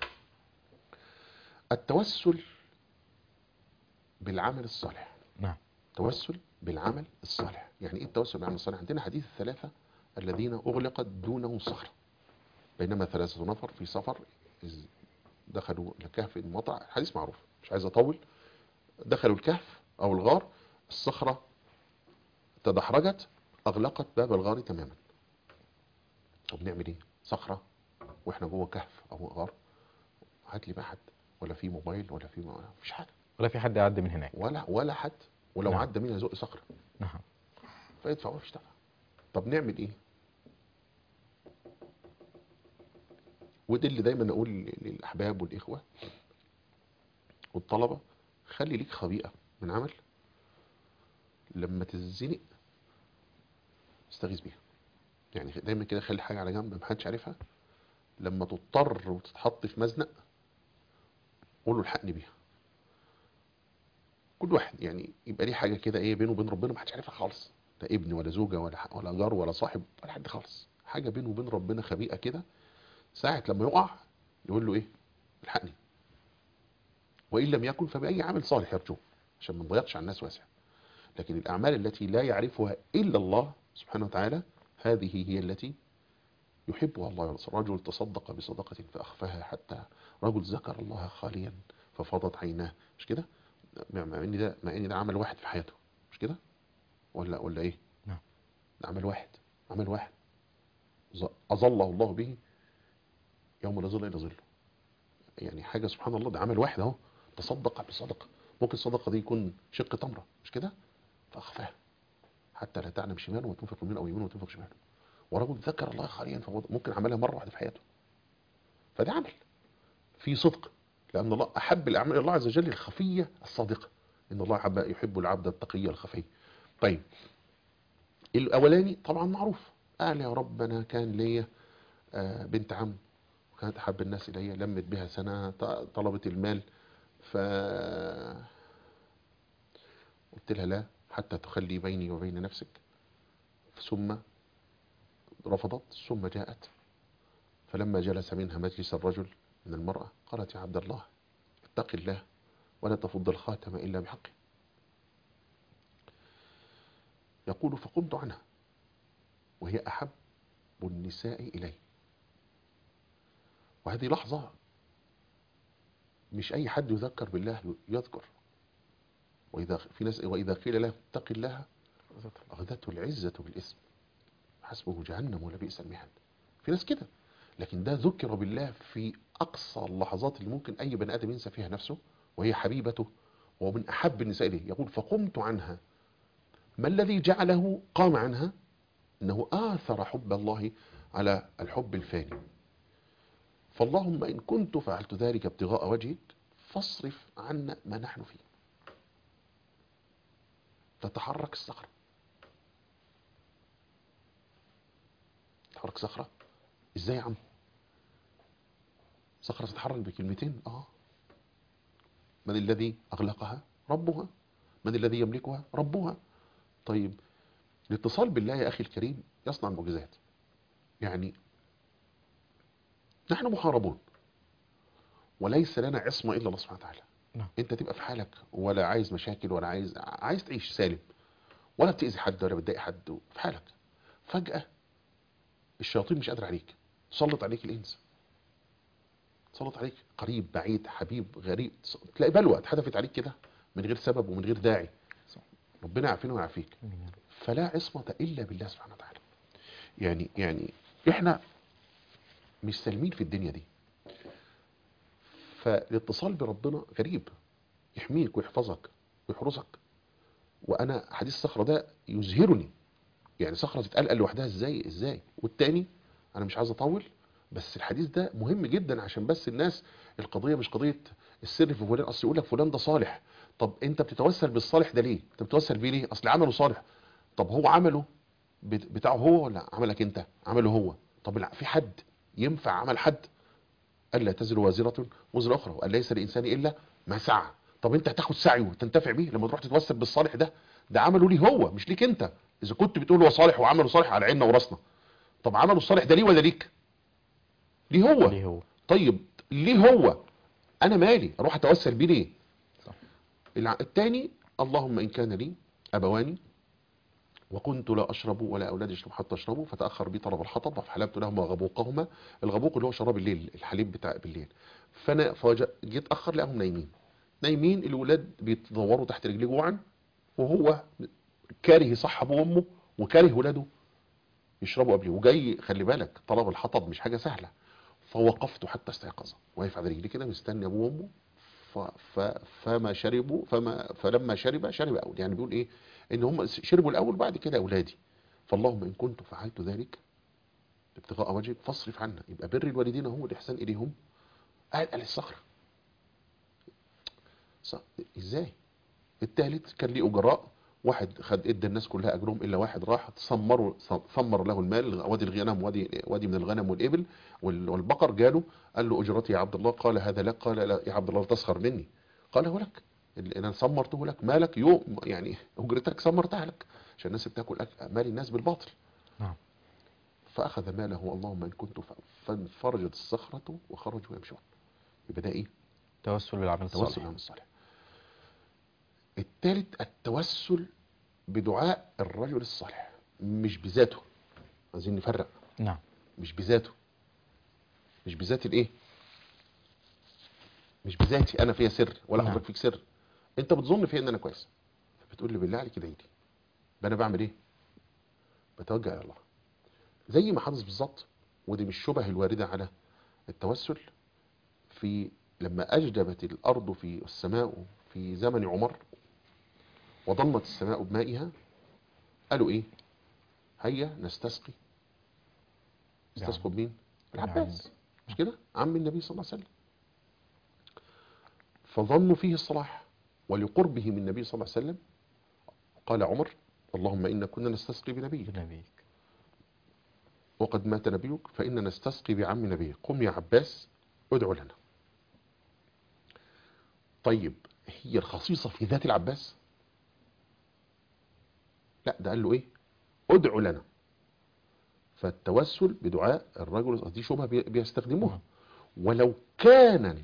التوسل بالعمل الصالح نعم توسل بالعمل الصالح يعني ايه التوسل بالعمل الصالح عندنا حديث الثلاثة الذين اغلقت دونهم صخرة بينما ثلاثة نفر في سفر إذ دخلوا الكهف المطع الحديث معروف مش عايز اطول دخلوا الكهف او الغار الصخرة تدحرجت اغلقت باب الغار تماما طب نعمل ايه صخرة واحنا جوه كهف او غار هات لي بقى حد ولا في موبايل ولا في ولا مفيش حاجة ولا في حد يعدي من هناك ولا ولا حد ولو نعم. عدى مين هيزق صخرة نعم فيدفع ويفش دفع طب نعمل ايه وده اللي دايما اقول للاحباب والاخوه والطلبه خلي ليك خبيئه من عمل لما تزنق استغيث بيها يعني دايما كده خلي حاجه على جنب محدش عارفها لما تضطر وتتحط في مزنق قول له الحقني بيها كل واحد يعني يبقى ليه حاجه كده ايه بينه وبين ربنا محدش عارفها خالص لا ابن ولا زوجه ولا ح- ولا جار ولا صاحب ولا حد خالص حاجه بينه وبين ربنا خبيئه كده ساعه لما يقع يقول له ايه الحقني وان لم يكن فباي عمل صالح يرجوه عشان ما نضيقش على الناس واسع لكن الاعمال التي لا يعرفها الا الله سبحانه وتعالى هذه هي التي يحبها الله ورسوله رجل تصدق بصدقة فأخفاها حتى رجل ذكر الله خاليا ففاضت عيناه مش كده مع مع ان ده مع ان ده عمل واحد في حياته مش كده ولا ولا ايه نعم. ده عمل واحد عمل واحد ظ- اظله الله به يوم لا ظل الا ظله يعني حاجه سبحان الله ده عمل واحد اهو تصدق بصدقه ممكن الصدقه دي يكون شق تمره مش كده فاخفاها حتى لا تعلم شماله وتنفق يمين او يمين وتنفق شماله ورجل ذكر الله خاليا فوض- ممكن عملها مره واحده في حياته فده عمل في صدق لأن الله أحب الأعمال إلى الله عز وجل الخفية الصادقة إن الله حب يحب العبد التقي الخفي طيب الأولاني طبعا معروف قال يا رب أنا كان ليا آه، بنت عم وكانت أحب الناس إلي لمت بها سنة ط- طلبت المال ف قلت لها لا حتى تخلي بيني وبين نفسك ثم رفضت ثم جاءت فلما جلس منها مجلس الرجل من المرأة قالت يا عبد الله اتق الله ولا تفض الخاتم إلا بحقه يقول فقمت عنها وهي أحب النساء إلي وهذه لحظة مش أي حد يذكر بالله يذكر وإذا في ناس وإذا قيل له اتق الله أخذته العزة بالاسم حسبه جهنم ولبئس المهاد في ناس كده لكن ده ذكر بالله في أقصى اللحظات اللي ممكن أي بني آدم ينسى فيها نفسه وهي حبيبته ومن أحب النساء إليه يقول فقمت عنها ما الذي جعله قام عنها إنه آثر حب الله على الحب الفاني فاللهم إن كنت فعلت ذلك ابتغاء وجهك فاصرف عنا ما نحن فيه تتحرك الصخرة تتحرك صخرة ازاي يا عم صخرة تتحرك بكلمتين اه من الذي اغلقها ربها من الذي يملكها ربها طيب الاتصال بالله يا اخي الكريم يصنع المعجزات يعني نحن محاربون وليس لنا عصمة الا الله سبحانه وتعالى نعم. انت تبقى في حالك ولا عايز مشاكل ولا عايز عايز تعيش سالم ولا بتأذي حد ولا بتضايق حد في حالك فجأة الشياطين مش قادر عليك سلط عليك الانس سلط عليك قريب بعيد حبيب غريب تلاقي بلوى اتحدفت عليك كده من غير سبب ومن غير داعي صح. ربنا يعافينا ويعافيك آمين يا رب. فلا عصمة إلا بالله سبحانه وتعالى يعني يعني إحنا مش سالمين في الدنيا دي فالاتصال بربنا غريب يحميك ويحفظك ويحرسك وأنا حديث الصخرة ده يزهرني يعني صخرة تتقلقل لوحدها ازاي ازاي والتاني أنا مش عايز أطول بس الحديث ده مهم جدا عشان بس الناس القضية مش قضية السر في فلان أصل يقول لك فلان ده صالح طب أنت بتتوسل بالصالح ده ليه؟ أنت بتتوسل بيه ليه؟ أصل عمله صالح طب هو عمله بت- بتاعه هو ولا عملك انت عمله هو طب لا، في حد ينفع عمل حد الا تزر وازره وزر اخرى وان ليس للانسان الا ما سعى طب انت هتاخد سعيه وتنتفع بيه لما تروح تتوسل بالصالح ده ده عمله ليه هو مش ليك انت اذا كنت بتقول هو صالح وعمله صالح على عيننا وراسنا طب عمله الصالح ده ليه ولا ليك ليه هو ليه هو طيب ليه هو انا مالي اروح اتوسل بيه ليه صح. الع- التاني اللهم ان كان لي ابواني وكنت لا اشرب ولا اولادي يشربوا حتى اشربوا فتاخر بي طلب الحطب فحلبت لهما غبوقهما الغبوق اللي هو شراب الليل الحليب بتاع بالليل فانا فوجئ جيت اخر لقاهم نايمين نايمين الولاد بيتدوروا تحت رجلي جوعا وهو كاره يصح ابوه وامه وكاره ولاده يشربوا قبلي وجاي خلي بالك طلب الحطب مش حاجه سهله فوقفت حتى استيقظ واقف على رجلي كده مستني ابوه وامه ف... ف... فما شربوا فما فلما شرب شرب اول يعني بيقول ايه ان هم شربوا الاول بعد كده اولادي فاللهم ان كنت فعلت ذلك ابتغاء وجهك فاصرف عنا يبقى بر الوالدين هو الاحسان اليهم قاعد على الصخره ص- ازاي الثالث كان ليه اجراء واحد خد ادى الناس كلها اجرهم الا واحد راح ثمروا ثمر له المال وادي الغنم وادي وادي من الغنم والابل وال- والبقر جاله قال له اجرتي يا عبد الله قال هذا لك قال لا يا عبد الله لا تسخر مني قال هو لك اللي انا ثمرته لك مالك يوم يعني اجرتك ثمرتها لك عشان الناس بتاكل أك- مال الناس بالباطل نعم فاخذ ماله اللهم ان كنت ف- فانفرجت الصخره وخرجوا يمشون يبقى ده ايه توسل بالعمل التوسل الصالح بالعمل الصالح الثالث التوسل بدعاء الرجل الصالح مش بذاته عايزين نفرق نعم مش بذاته مش بذات الايه مش بذاتي انا فيها سر ولا نعم. حضرتك فيك سر انت بتظن فيا ان انا كويس فبتقول لي بالله عليك ادعي لي يبقى انا بعمل ايه بتوجه الى الله زي ما حدث بالظبط ودي مش شبه الوارده على التوسل في لما اجدبت الارض في السماء في زمن عمر وضمت السماء بمائها قالوا ايه هيا نستسقي استسقوا بمين العباس مش كده عم النبي صلى الله عليه وسلم فظنوا فيه الصلاح ولقربه من النبي صلى الله عليه وسلم قال عمر اللهم إنا كنا نستسقي بنبيك بنبيك وقد مات نبيك فإنا نستسقي بعم نبيك قم يا عباس ادعو لنا طيب هي الخصيصة في ذات العباس لا ده قال له ايه ادعو لنا فالتوسل بدعاء الرجل دي شبهة بي- بيستخدموها ولو كان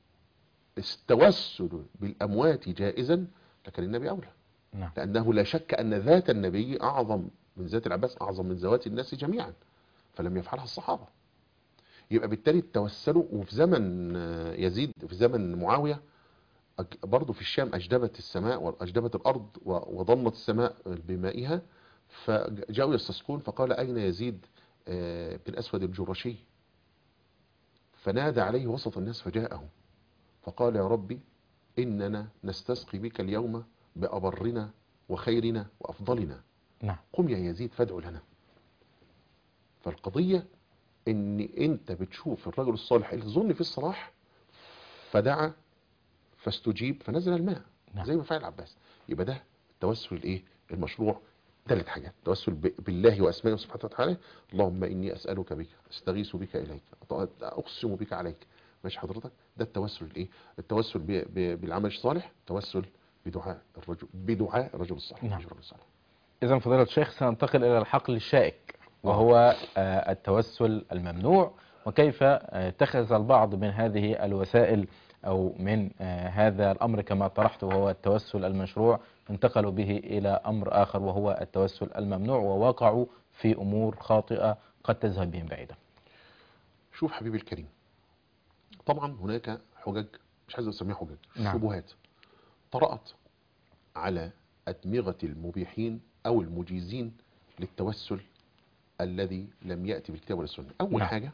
التوسل بالأموات جائزا لكان النبي أولى نعم لأنه لا شك أن ذات النبي أعظم من ذات العباس أعظم من ذوات الناس جميعا فلم يفعلها الصحابة يبقى بالتالي توسلوا وفي زمن آه، يزيد في زمن معاوية أج- برضه في الشام أجدبت السماء وأجدبت الأرض و- وضلت السماء بمائها فجاءوا يستسقون فقال أين يزيد آه، بن أسود الجرشي فنادى عليه وسط الناس فجاءه فقال يا ربي إننا نستسقي بك اليوم بأبرنا وخيرنا وأفضلنا نعم قم يا يزيد فادعو لنا فالقضية ان انت بتشوف الرجل الصالح اللي تظن فيه الصلاح فدعا فاستجيب فنزل الماء نعم. زي ما فعل العباس يبقى ده التوسل الايه المشروع ثلاث حاجات التوسل ب- بالله واسمائه سبحانه وتعالى اللهم اني اسالك بك استغيث بك اليك أط- اقسم بك عليك ماشي حضرتك ده التوسل الايه التوسل ب- ب- بالعمل الصالح توسل بدعاء الرجل بدعاء الرجل الصالح نعم. مش الرجل الصالح إذا فضيلة الشيخ سننتقل إلى الحقل الشائك وهو آه، التوسل الممنوع وكيف آه، اتخذ البعض من هذه الوسائل أو من آه، هذا الأمر كما طرحته وهو التوسل المشروع انتقلوا به إلى أمر آخر وهو التوسل الممنوع ووقعوا في أمور خاطئة قد تذهب بهم بعيدا شوف حبيبي الكريم طبعا هناك حجج مش عايز اسميها حجج نعم. شبهات طرأت على أدمغة المبيحين أو المجيزين للتوسل الذي لم يأتي بالكتاب والسنة أول نعم. حاجة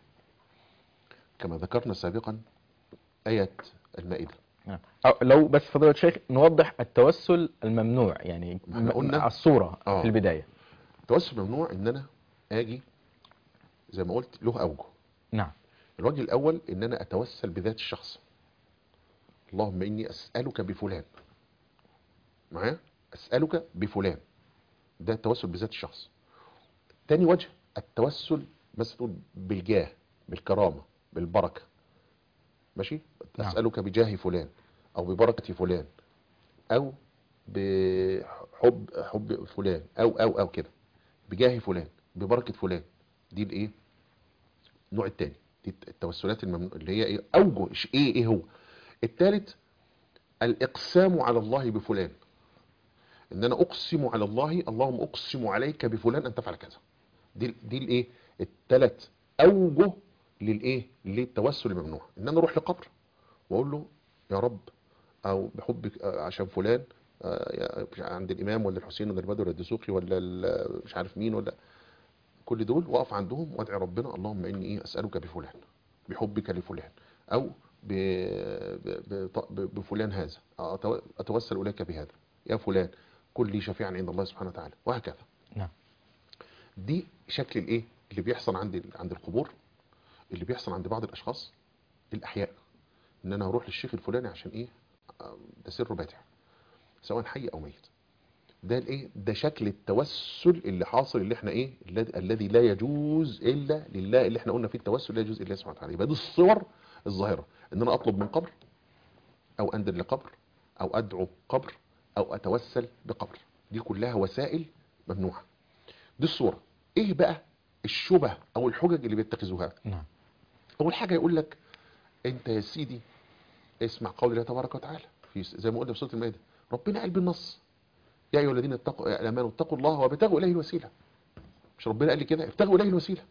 كما ذكرنا سابقا آية المائدة نعم. أو لو بس فضيلة الشيخ نوضح التوسل الممنوع يعني ما احنا قلنا- الصورة آه. في البداية التوسل ممنوع إن أنا آجي زي ما قلت له أوجه نعم الوجه الأول إن أنا أتوسل بذات الشخص اللهم إني أسألك بفلان معايا أسألك بفلان ده التوسل بذات الشخص تاني وجه التوسل مثلا تقول بالجاه بالكرامة بالبركة ماشي نعم. أسألك بجاه فلان أو ببركة فلان أو بحب حب فلان أو أو أو كده بجاه فلان ببركة فلان دي الإيه النوع الثاني دي التوسلات الممنوع اللي هي ايه اوجه إيش- ايه ايه هو الثالث الاقسام على الله بفلان ان انا اقسم على الله اللهم اقسم عليك بفلان ان تفعل كذا دي دي الايه الثلاث اوجه للايه للتوسل الممنوع ان انا اروح لقبر واقول له يا رب او بحبك آه، عشان فلان آه، يا- مش عند الامام ولا الحسين ولا البدر ولا الدسوقي ولا ال- مش عارف مين ولا كل دول واقف عندهم وادعي ربنا اللهم اني ايه اسالك بفلان بحبك لفلان او ب... ب... ب... بفلان هذا أتو- اتوسل اليك بهذا يا فلان كن لي شفيعا عند الله سبحانه وتعالى وهكذا نعم دي شكل الايه اللي بيحصل عند عند القبور اللي بيحصل عند بعض الاشخاص الاحياء ان انا اروح للشيخ الفلاني عشان ايه آه، ده سره باتع سواء حي او ميت ده الايه ده شكل التوسل اللي حاصل اللي احنا ايه الذي- الذي لا يجوز الا لله اللي احنا قلنا فيه التوسل لا يجوز الا سبحانه وتعالى يبقى دي الصور الظاهره ان انا اطلب من قبر او اندل لقبر او ادعو قبر او اتوسل بقبر دي كلها وسائل ممنوعه دي الصوره ايه بقى الشبه او الحجج اللي بيتخذوها نعم اول حاجه يقول لك انت يا سيدي اسمع قول الله تبارك وتعالى في زي ما قلنا في سوره المائده ربنا قال بالنص يا ايها الذين اتقوا امنوا اتقوا الله وابتغوا اليه الوسيله مش ربنا قال لي كده ابتغوا اليه الوسيله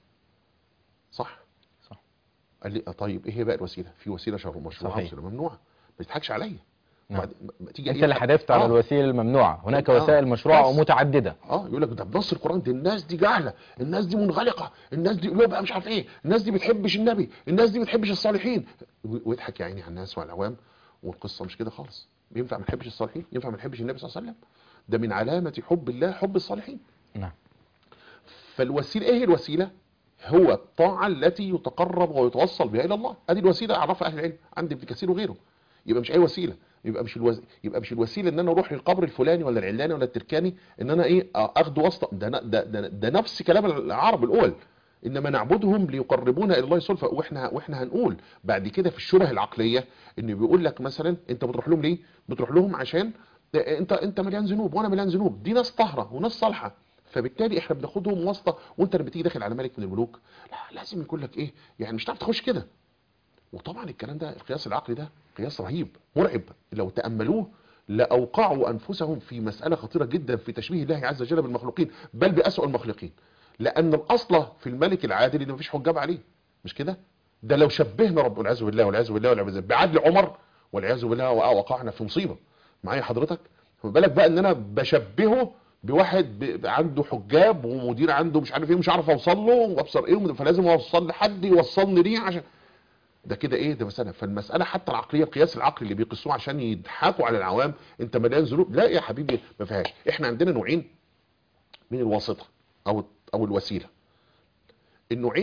صح صح قال لي آه طيب ايه هي بقى الوسيله في وسيله شر مشروعه صحيح. وسيله ممنوعه ما تضحكش عليا نعم. وبعد- ما- ما تيجي انت أي اللي حد- حدثت على آه. الوسيله الممنوعه هناك آه. وسائل مشروعه بس. ومتعدده اه يقول لك ده بنص القران دي الناس دي جهله الناس دي منغلقه الناس دي قلوبها مش عارف ايه الناس دي بتحبش النبي الناس دي بتحبش الصالحين و- ويضحك يا عيني على الناس وعلى العوام والقصه مش كده خالص ينفع ما نحبش الصالحين ينفع ما نحبش النبي صلى الله عليه وسلم ده من علامه حب الله حب الصالحين نعم فالوسيله ايه هي الوسيله هو الطاعه التي يتقرب ويتوصل بها الى الله ادي الوسيله اعرفها اهل العلم عند ابن كثير وغيره يبقى مش اي وسيله يبقى مش الوز... يبقى مش الوسيله ان انا اروح للقبر الفلاني ولا العلاني ولا التركاني ان انا ايه اخده واسطه ده ن- ده, ده, ده نفس كلام العرب الاول انما نعبدهم ليقربونا الى الله زلفى واحنا واحنا هنقول بعد كده في الشبه العقليه ان بيقول لك مثلا انت بتروح لهم ليه بتروح لهم عشان انت انت مليان ذنوب وانا مليان ذنوب دي ناس طاهره وناس صالحه فبالتالي احنا بناخدهم واسطه وانت لما تيجي داخل على ملك من الملوك لا لازم يكون لك ايه يعني مش هتعرف تخش كده وطبعا الكلام ده القياس العقلي ده قياس رهيب مرعب لو تأملوه لأوقعوا أنفسهم في مسألة خطيرة جدا في تشبيه الله عز وجل بالمخلوقين بل بأسوأ المخلوقين لأن الأصل في الملك العادل إن مفيش حجاب عليه مش كده ده لو شبهنا رب والعياذ بالله والعياذ بالله والعياذ بالله بعدل عمر والعياذ بالله وقعنا في مصيبة معايا حضرتك فما بالك بقى ان انا بشبهه بواحد ب- عنده حجاب ومدير عنده مش عارف ايه مش عارف اوصل له وابصر ايه فلازم اوصل لحد يوصلني ليه عشان ده كده ايه ده مسألة فالمسألة حتى العقلية القياس العقلي اللي بيقيسوه عشان يضحكوا على العوام انت مليان ذنوب لا يا حبيبي ما فيهاش احنا عندنا نوعين من الواسطة او او الوسيلة النوعين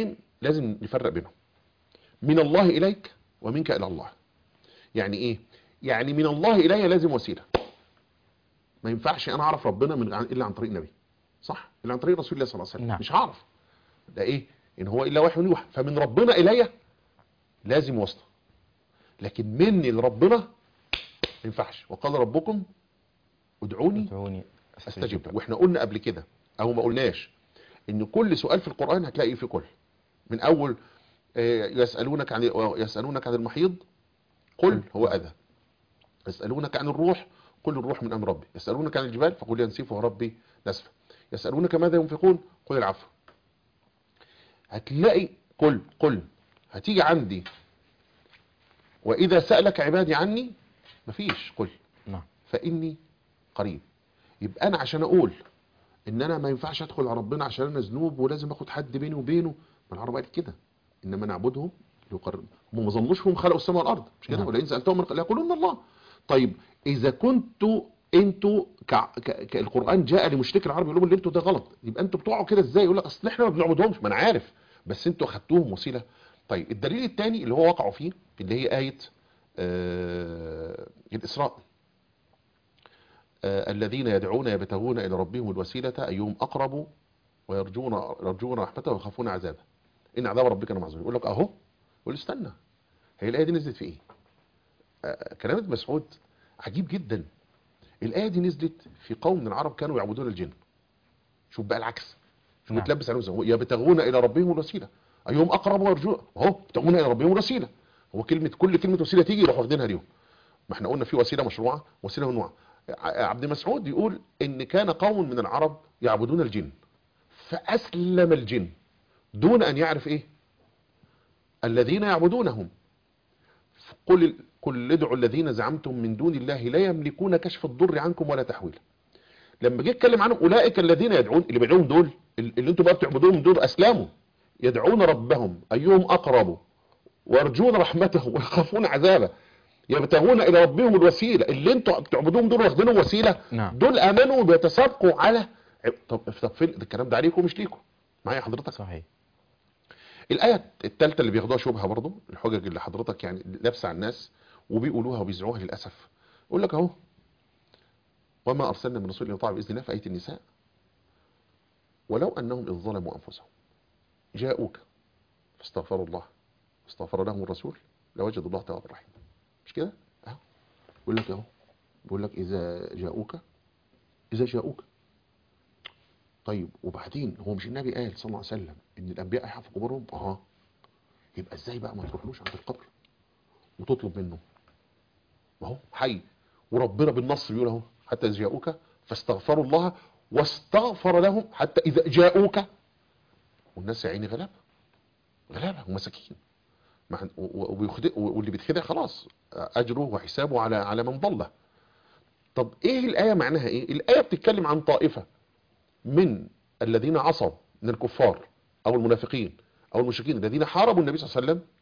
لازم نفرق بينهم من الله اليك ومنك الى الله يعني ايه يعني من الله الي لازم وسيله ما ينفعش انا اعرف ربنا من عن- الا عن طريق النبي صح الا عن طريق رسول الله صلى الله عليه وسلم نعم. مش هعرف ده ايه ان هو الا وحي يوحى فمن ربنا الي لازم واسطه لكن مني لربنا ما ينفعش وقال ربكم ادعوني ادعوني استجب لكم. واحنا قلنا قبل كده او ما قلناش ان كل سؤال في القرآن هتلاقي في كل من اول آه، يسألونك عن يسألونك عن المحيض قل هو اذى يسألونك عن الروح قل الروح من امر ربي يسألونك عن الجبال فقل ينسفها ربي نسفا يسألونك ماذا ينفقون قل العفو هتلاقي قل قل هتيجي عندي واذا سألك عبادي عني مفيش قل نعم فاني قريب يبقى انا عشان اقول ان انا ما ينفعش ادخل على ربنا عشان انا ذنوب ولازم اخد حد بيني وبينه ما العرب قالت كده انما نعبدهم ليقرب هم ما ظنوش هم خلقوا السماء والارض مش كده نعم. ولئن سالتهم من- ليقولون الله طيب اذا كنتوا انتوا كع... ك... ك... القران جاء لمشرك العرب يقول لهم اللي انتوا ده غلط يبقى انتوا بتوعوا كده ازاي يقول لك اصل احنا ما بنعبدهمش ما انا عارف بس انتوا اخدتوهم وسيله طيب الدليل الثاني اللي هو وقعوا فيه اللي هي ايه آه... الاسراء آه، الذين يدعون يبتغون إلى ربهم الوسيلة أيهم أقرب ويرجون يرجون رحمته ويخافون عذابه إن عذاب ربك لمحزون يقول لك أهو يقول استنى هي الآية دي نزلت في إيه؟ آه، كلام ابن مسعود عجيب جدا الآية دي نزلت في قوم من العرب كانوا يعبدون الجن شوف بقى العكس شوف نعم. بتلبس عليهم ازاي. يبتغون إلى ربهم الوسيلة أيهم أقرب ويرجون أهو يبتغون إلى ربهم الوسيلة هو كلمة كل كلمة وسيلة تيجي يروحوا واخدينها اليوم ما احنا قلنا في وسيله مشروعه وسيله ممنوعه ع- عبد مسعود يقول ان كان قوم من العرب يعبدون الجن فاسلم الجن دون ان يعرف ايه الذين يعبدونهم قل قل ادعوا الذين زعمتم من دون الله لا يملكون كشف الضر عنكم ولا تحويلا لما جه اتكلم عنهم اولئك الذين يدعون اللي بيدعوهم دول اللي انتم بقى بتعبدوهم دول اسلموا يدعون ربهم ايهم اقرب ويرجون رحمته ويخافون عذابه يبتغون الى ربهم الوسيله اللي انتوا بتعبدوهم دول واخدينهم وسيله نعم. دول امنوا بيتسابقوا على طب طب فين الكلام ده عليكم مش ليكم معايا حضرتك صحيح الايه الثالثه اللي بياخدوها شبهه برضه الحجج اللي حضرتك يعني لابسه على الناس وبيقولوها وبيزعوها للاسف يقول لك اهو وما ارسلنا من رسول الا يطاع باذن الله في ايه النساء ولو انهم اذ ظلموا انفسهم جاءوك فاستغفروا الله واستغفر لهم الرسول لوجدوا الله توابا رحيما مش كده اهو بيقول لك اهو بيقول لك اذا جاءوك اذا جاءوك طيب وبعدين هو مش النبي قال صلى الله عليه وسلم ان الانبياء هيحفوا قبورهم اه يبقى ازاي بقى ما تروحلوش عند القبر وتطلب منه ما هو حي وربنا بالنص بيقول اهو حتى اذا جاءوك فاستغفروا الله واستغفر لهم حتى اذا جاءوك والناس يا عيني غلابه غلابه ومساكين مع- و- و- وبيخدع واللي بيتخدع خلاص اجره وحسابه على على من ضله طب ايه الايه معناها ايه الايه بتتكلم عن طائفه من الذين عصوا من الكفار او المنافقين او المشركين الذين حاربوا النبي صلى الله عليه وسلم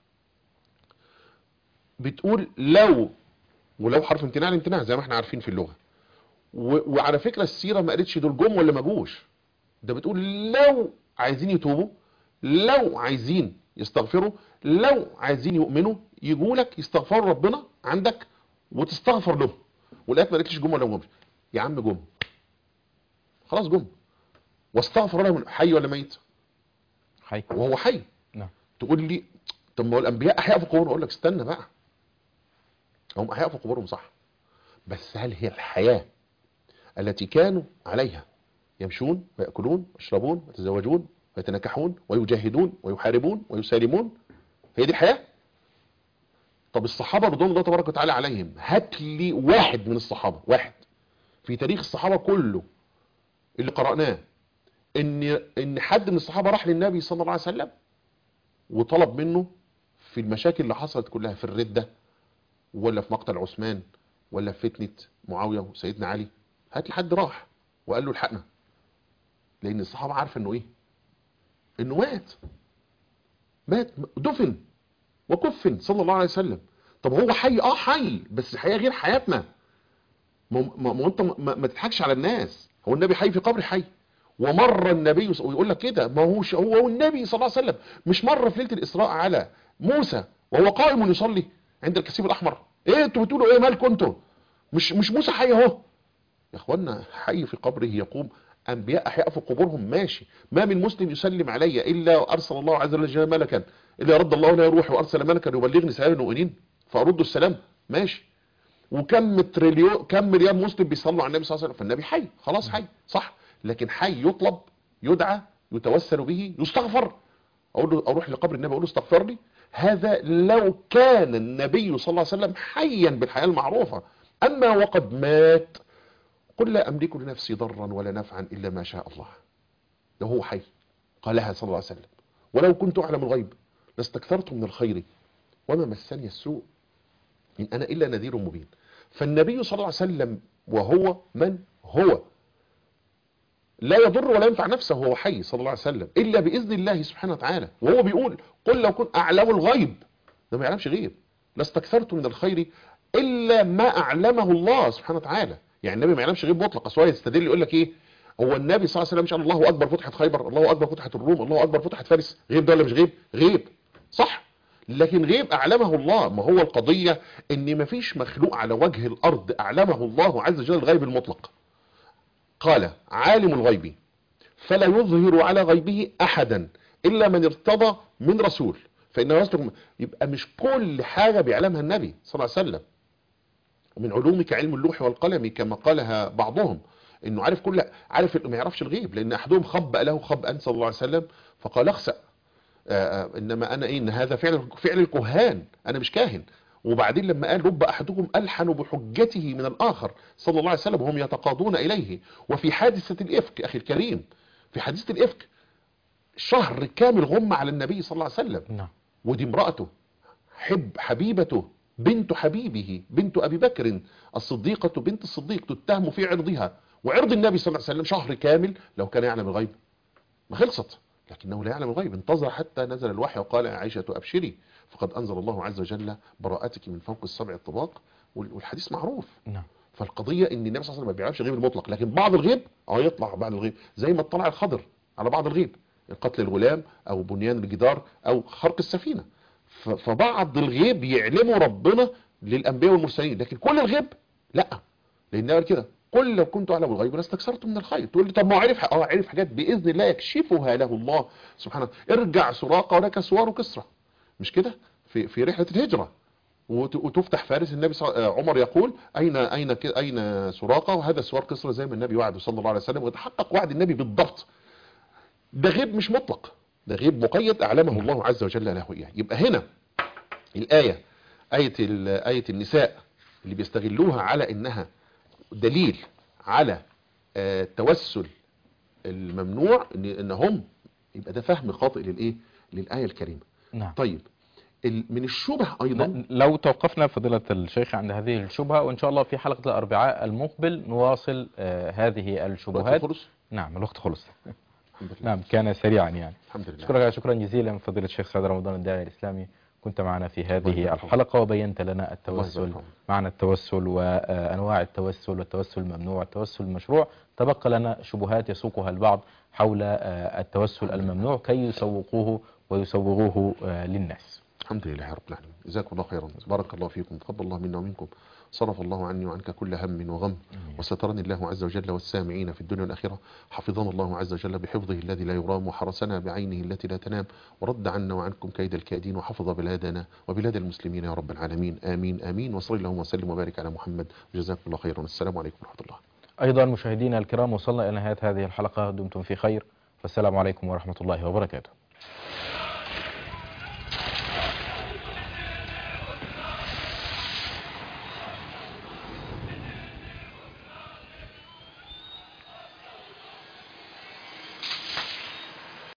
بتقول لو ولو حرف امتناع الامتناع زي ما احنا عارفين في اللغه و- وعلى فكره السيره ما قالتش دول جم ولا ما جوش ده بتقول لو عايزين يتوبوا لو عايزين يستغفروا لو عايزين يؤمنوا يجوا لك يستغفروا ربنا عندك وتستغفر لهم والايات ما قالتش جم ولا ما جمش يا عم جم خلاص جم واستغفر لهم حي ولا ميت حي وهو حي نعم تقول لي طب ما هو الانبياء احياء في قبورهم اقول لك استنى بقى هم احياء في قبورهم صح بس هل هي الحياه التي كانوا عليها يمشون ويأكلون ويشربون ويتزوجون ويتنكحون ويجاهدون ويحاربون ويسالمون هي دي الحياة طب الصحابة رضوان الله تبارك وتعالى عليهم هات لي واحد من الصحابة واحد في تاريخ الصحابة كله اللي قرأناه ان ان حد من الصحابة راح للنبي صلى الله عليه وسلم وطلب منه في المشاكل اللي حصلت كلها في الردة ولا في مقتل عثمان ولا في فتنة معاوية وسيدنا علي هات لي حد راح وقال له الحقنا لان الصحابة عارفة انه ايه انه مات مات دفن وكفن صلى الله عليه وسلم طب هو حي اه حي بس حياة غير حياتنا ما ما- ما انت ما, ما تضحكش على الناس هو النبي حي في قبر حي ومر النبي ص- ويقول لك كده ما هوش هو والنبي صلى الله عليه وسلم مش مر في ليله الاسراء على موسى وهو قائم يصلي عند الكثيب الاحمر ايه انتوا بتقولوا ايه مالكم انتوا مش مش موسى حي اهو يا اخوانا حي في قبره يقوم انبياء احياء في قبورهم ماشي ما من مسلم يسلم علي الا ارسل الله عز وجل ملكا الا رد الله لا روحي وارسل ملكا يبلغني سلام المؤمنين فارد السلام ماشي وكم تريليون كم مليار مسلم بيصلوا على النبي صلى الله عليه وسلم فالنبي حي خلاص حي صح لكن حي يطلب يدعى يتوسل به يستغفر اقول له اروح لقبر النبي اقول له استغفر لي هذا لو كان النبي صلى الله عليه وسلم حيا بالحياه المعروفه اما وقد مات قل لا املك لنفسي ضرا ولا نفعا الا ما شاء الله ده هو حي قالها صلى الله عليه وسلم ولو كنت اعلم الغيب لاستكثرت من الخير وما مسني السوء إن أنا إلا نذير مبين فالنبي صلى الله عليه وسلم وهو من هو لا يضر ولا ينفع نفسه وهو حي صلى الله عليه وسلم إلا بإذن الله سبحانه وتعالى وهو بيقول قل لو كنت أعلم الغيب ده ما يعلمش غيب لاستكثرت من الخير إلا ما أعلمه الله سبحانه وتعالى يعني النبي ما يعلمش غيب مطلق أصلا يستدل يقول لك إيه هو النبي صلى الله عليه وسلم مش قال الله أكبر فتحت خيبر الله أكبر فتحت الروم الله أكبر فتحت فارس غيب ده ولا مش غيب غيب صح لكن غيب أعلمه الله ما هو القضية ان مفيش مخلوق على وجه الأرض أعلمه الله عز وجل الغيب المطلق قال عالم الغيب فلا يظهر على غيبه أحدا إلا من ارتضى من رسول فإنه يصدق يبقى مش كل حاجة بيعلمها النبي صلى الله عليه وسلم ومن علومك علم اللوح والقلم كما قالها بعضهم انه عارف كل عارف ما يعرفش الغيب لان احدهم خبأ له خبأ صلى الله عليه وسلم فقال اخسأ آه، آه، انما انا ايه ان هذا فعل فعل الكهان انا مش كاهن وبعدين لما قال رب احدكم الحن بحجته من الاخر صلى الله عليه وسلم وهم يتقاضون اليه وفي حادثه الافك اخي الكريم في حادثه الافك شهر كامل غم على النبي صلى الله عليه وسلم نعم ودي امرأته حب حبيبته بنت حبيبه بنت أبي بكر الصديقة بنت الصديق تتهم في عرضها وعرض النبي صلى الله عليه وسلم شهر كامل لو كان يعلم الغيب ما خلصت لكنه لا يعلم الغيب انتظر حتى نزل الوحي وقال يا عائشة أبشري فقد أنزل الله عز وجل براءتك من فوق السبع الطباق وال- والحديث معروف نعم فالقضية ان النبي صلى الله عليه وسلم ما بيعرفش الغيب المطلق لكن بعض الغيب اه يطلع بعض الغيب زي ما اطلع الخضر على بعض الغيب قتل الغلام او بنيان الجدار او خرق السفينة ف- فبعض الغيب يعلمه ربنا للانبياء والمرسلين لكن كل الغيب لا لان قال كده قل لو كنت اعلم الغيب لاستكثرت من الخير تقول لي طب ما هو عرف اه عرف حاجات باذن الله يكشفها له الله سبحانه ارجع سراقه ولك سوار كسرى مش كده في في رحله الهجره وت- وتفتح فارس النبي صلى آه، عمر يقول اين اين ك- اين سراقه وهذا سوار كسرى زي ما النبي وعده صلى الله عليه وسلم وتحقق وعد النبي بالضبط ده غيب مش مطلق ده غيب مقيد اعلمه الله عز وجل له اياه يبقى هنا الايه ايه ال- ايه النساء اللي بيستغلوها على انها دليل على آه، التوسل الممنوع ان ان هم يبقى ده فهم خاطئ للايه للايه الكريمه نعم طيب ال- من الشبه ايضا ن- لو توقفنا فضيلة الشيخ عند هذه الشبهة وإن شاء الله في حلقة الأربعاء المقبل نواصل آه، هذه وقت الشبهات خلص نعم الوقت خلص الحمد لله نعم كان سريعا يعني الحمد لله شكرا شكرا جزيلا فضيلة الشيخ سعد رمضان الداعي الإسلامي كنت معنا في الله هذه يبارك الحلقة وبينت لنا الله التوسل يبارك فيك. معنى التوسل وأنواع التوسل والتوسل الممنوع والتوسل المشروع تبقى لنا شبهات يسوقها البعض حول آه، التوسل الممنوع كي يسوقوه ويسوغوه آه، للناس الحمد لله رب العالمين جزاكم الله خيرا بارك الله فيكم تقبل الله منا ومنكم صرف الله عني وعنك كل هم وغم وسترني الله عز وجل والسامعين في الدنيا والآخرة حفظنا الله عز وجل بحفظه الذي لا يرام وحرسنا بعينه التي لا تنام ورد عنا وعنكم كيد الكائدين وحفظ بلادنا وبلاد المسلمين يا رب العالمين آمين آمين وصلى اللهم وسلم وبارك على محمد جزاكم الله خيرا السلام عليكم ورحمة الله أيضا مشاهدينا الكرام وصلنا إلى نهاية هذه الحلقة دمتم في خير والسلام عليكم ورحمة الله وبركاته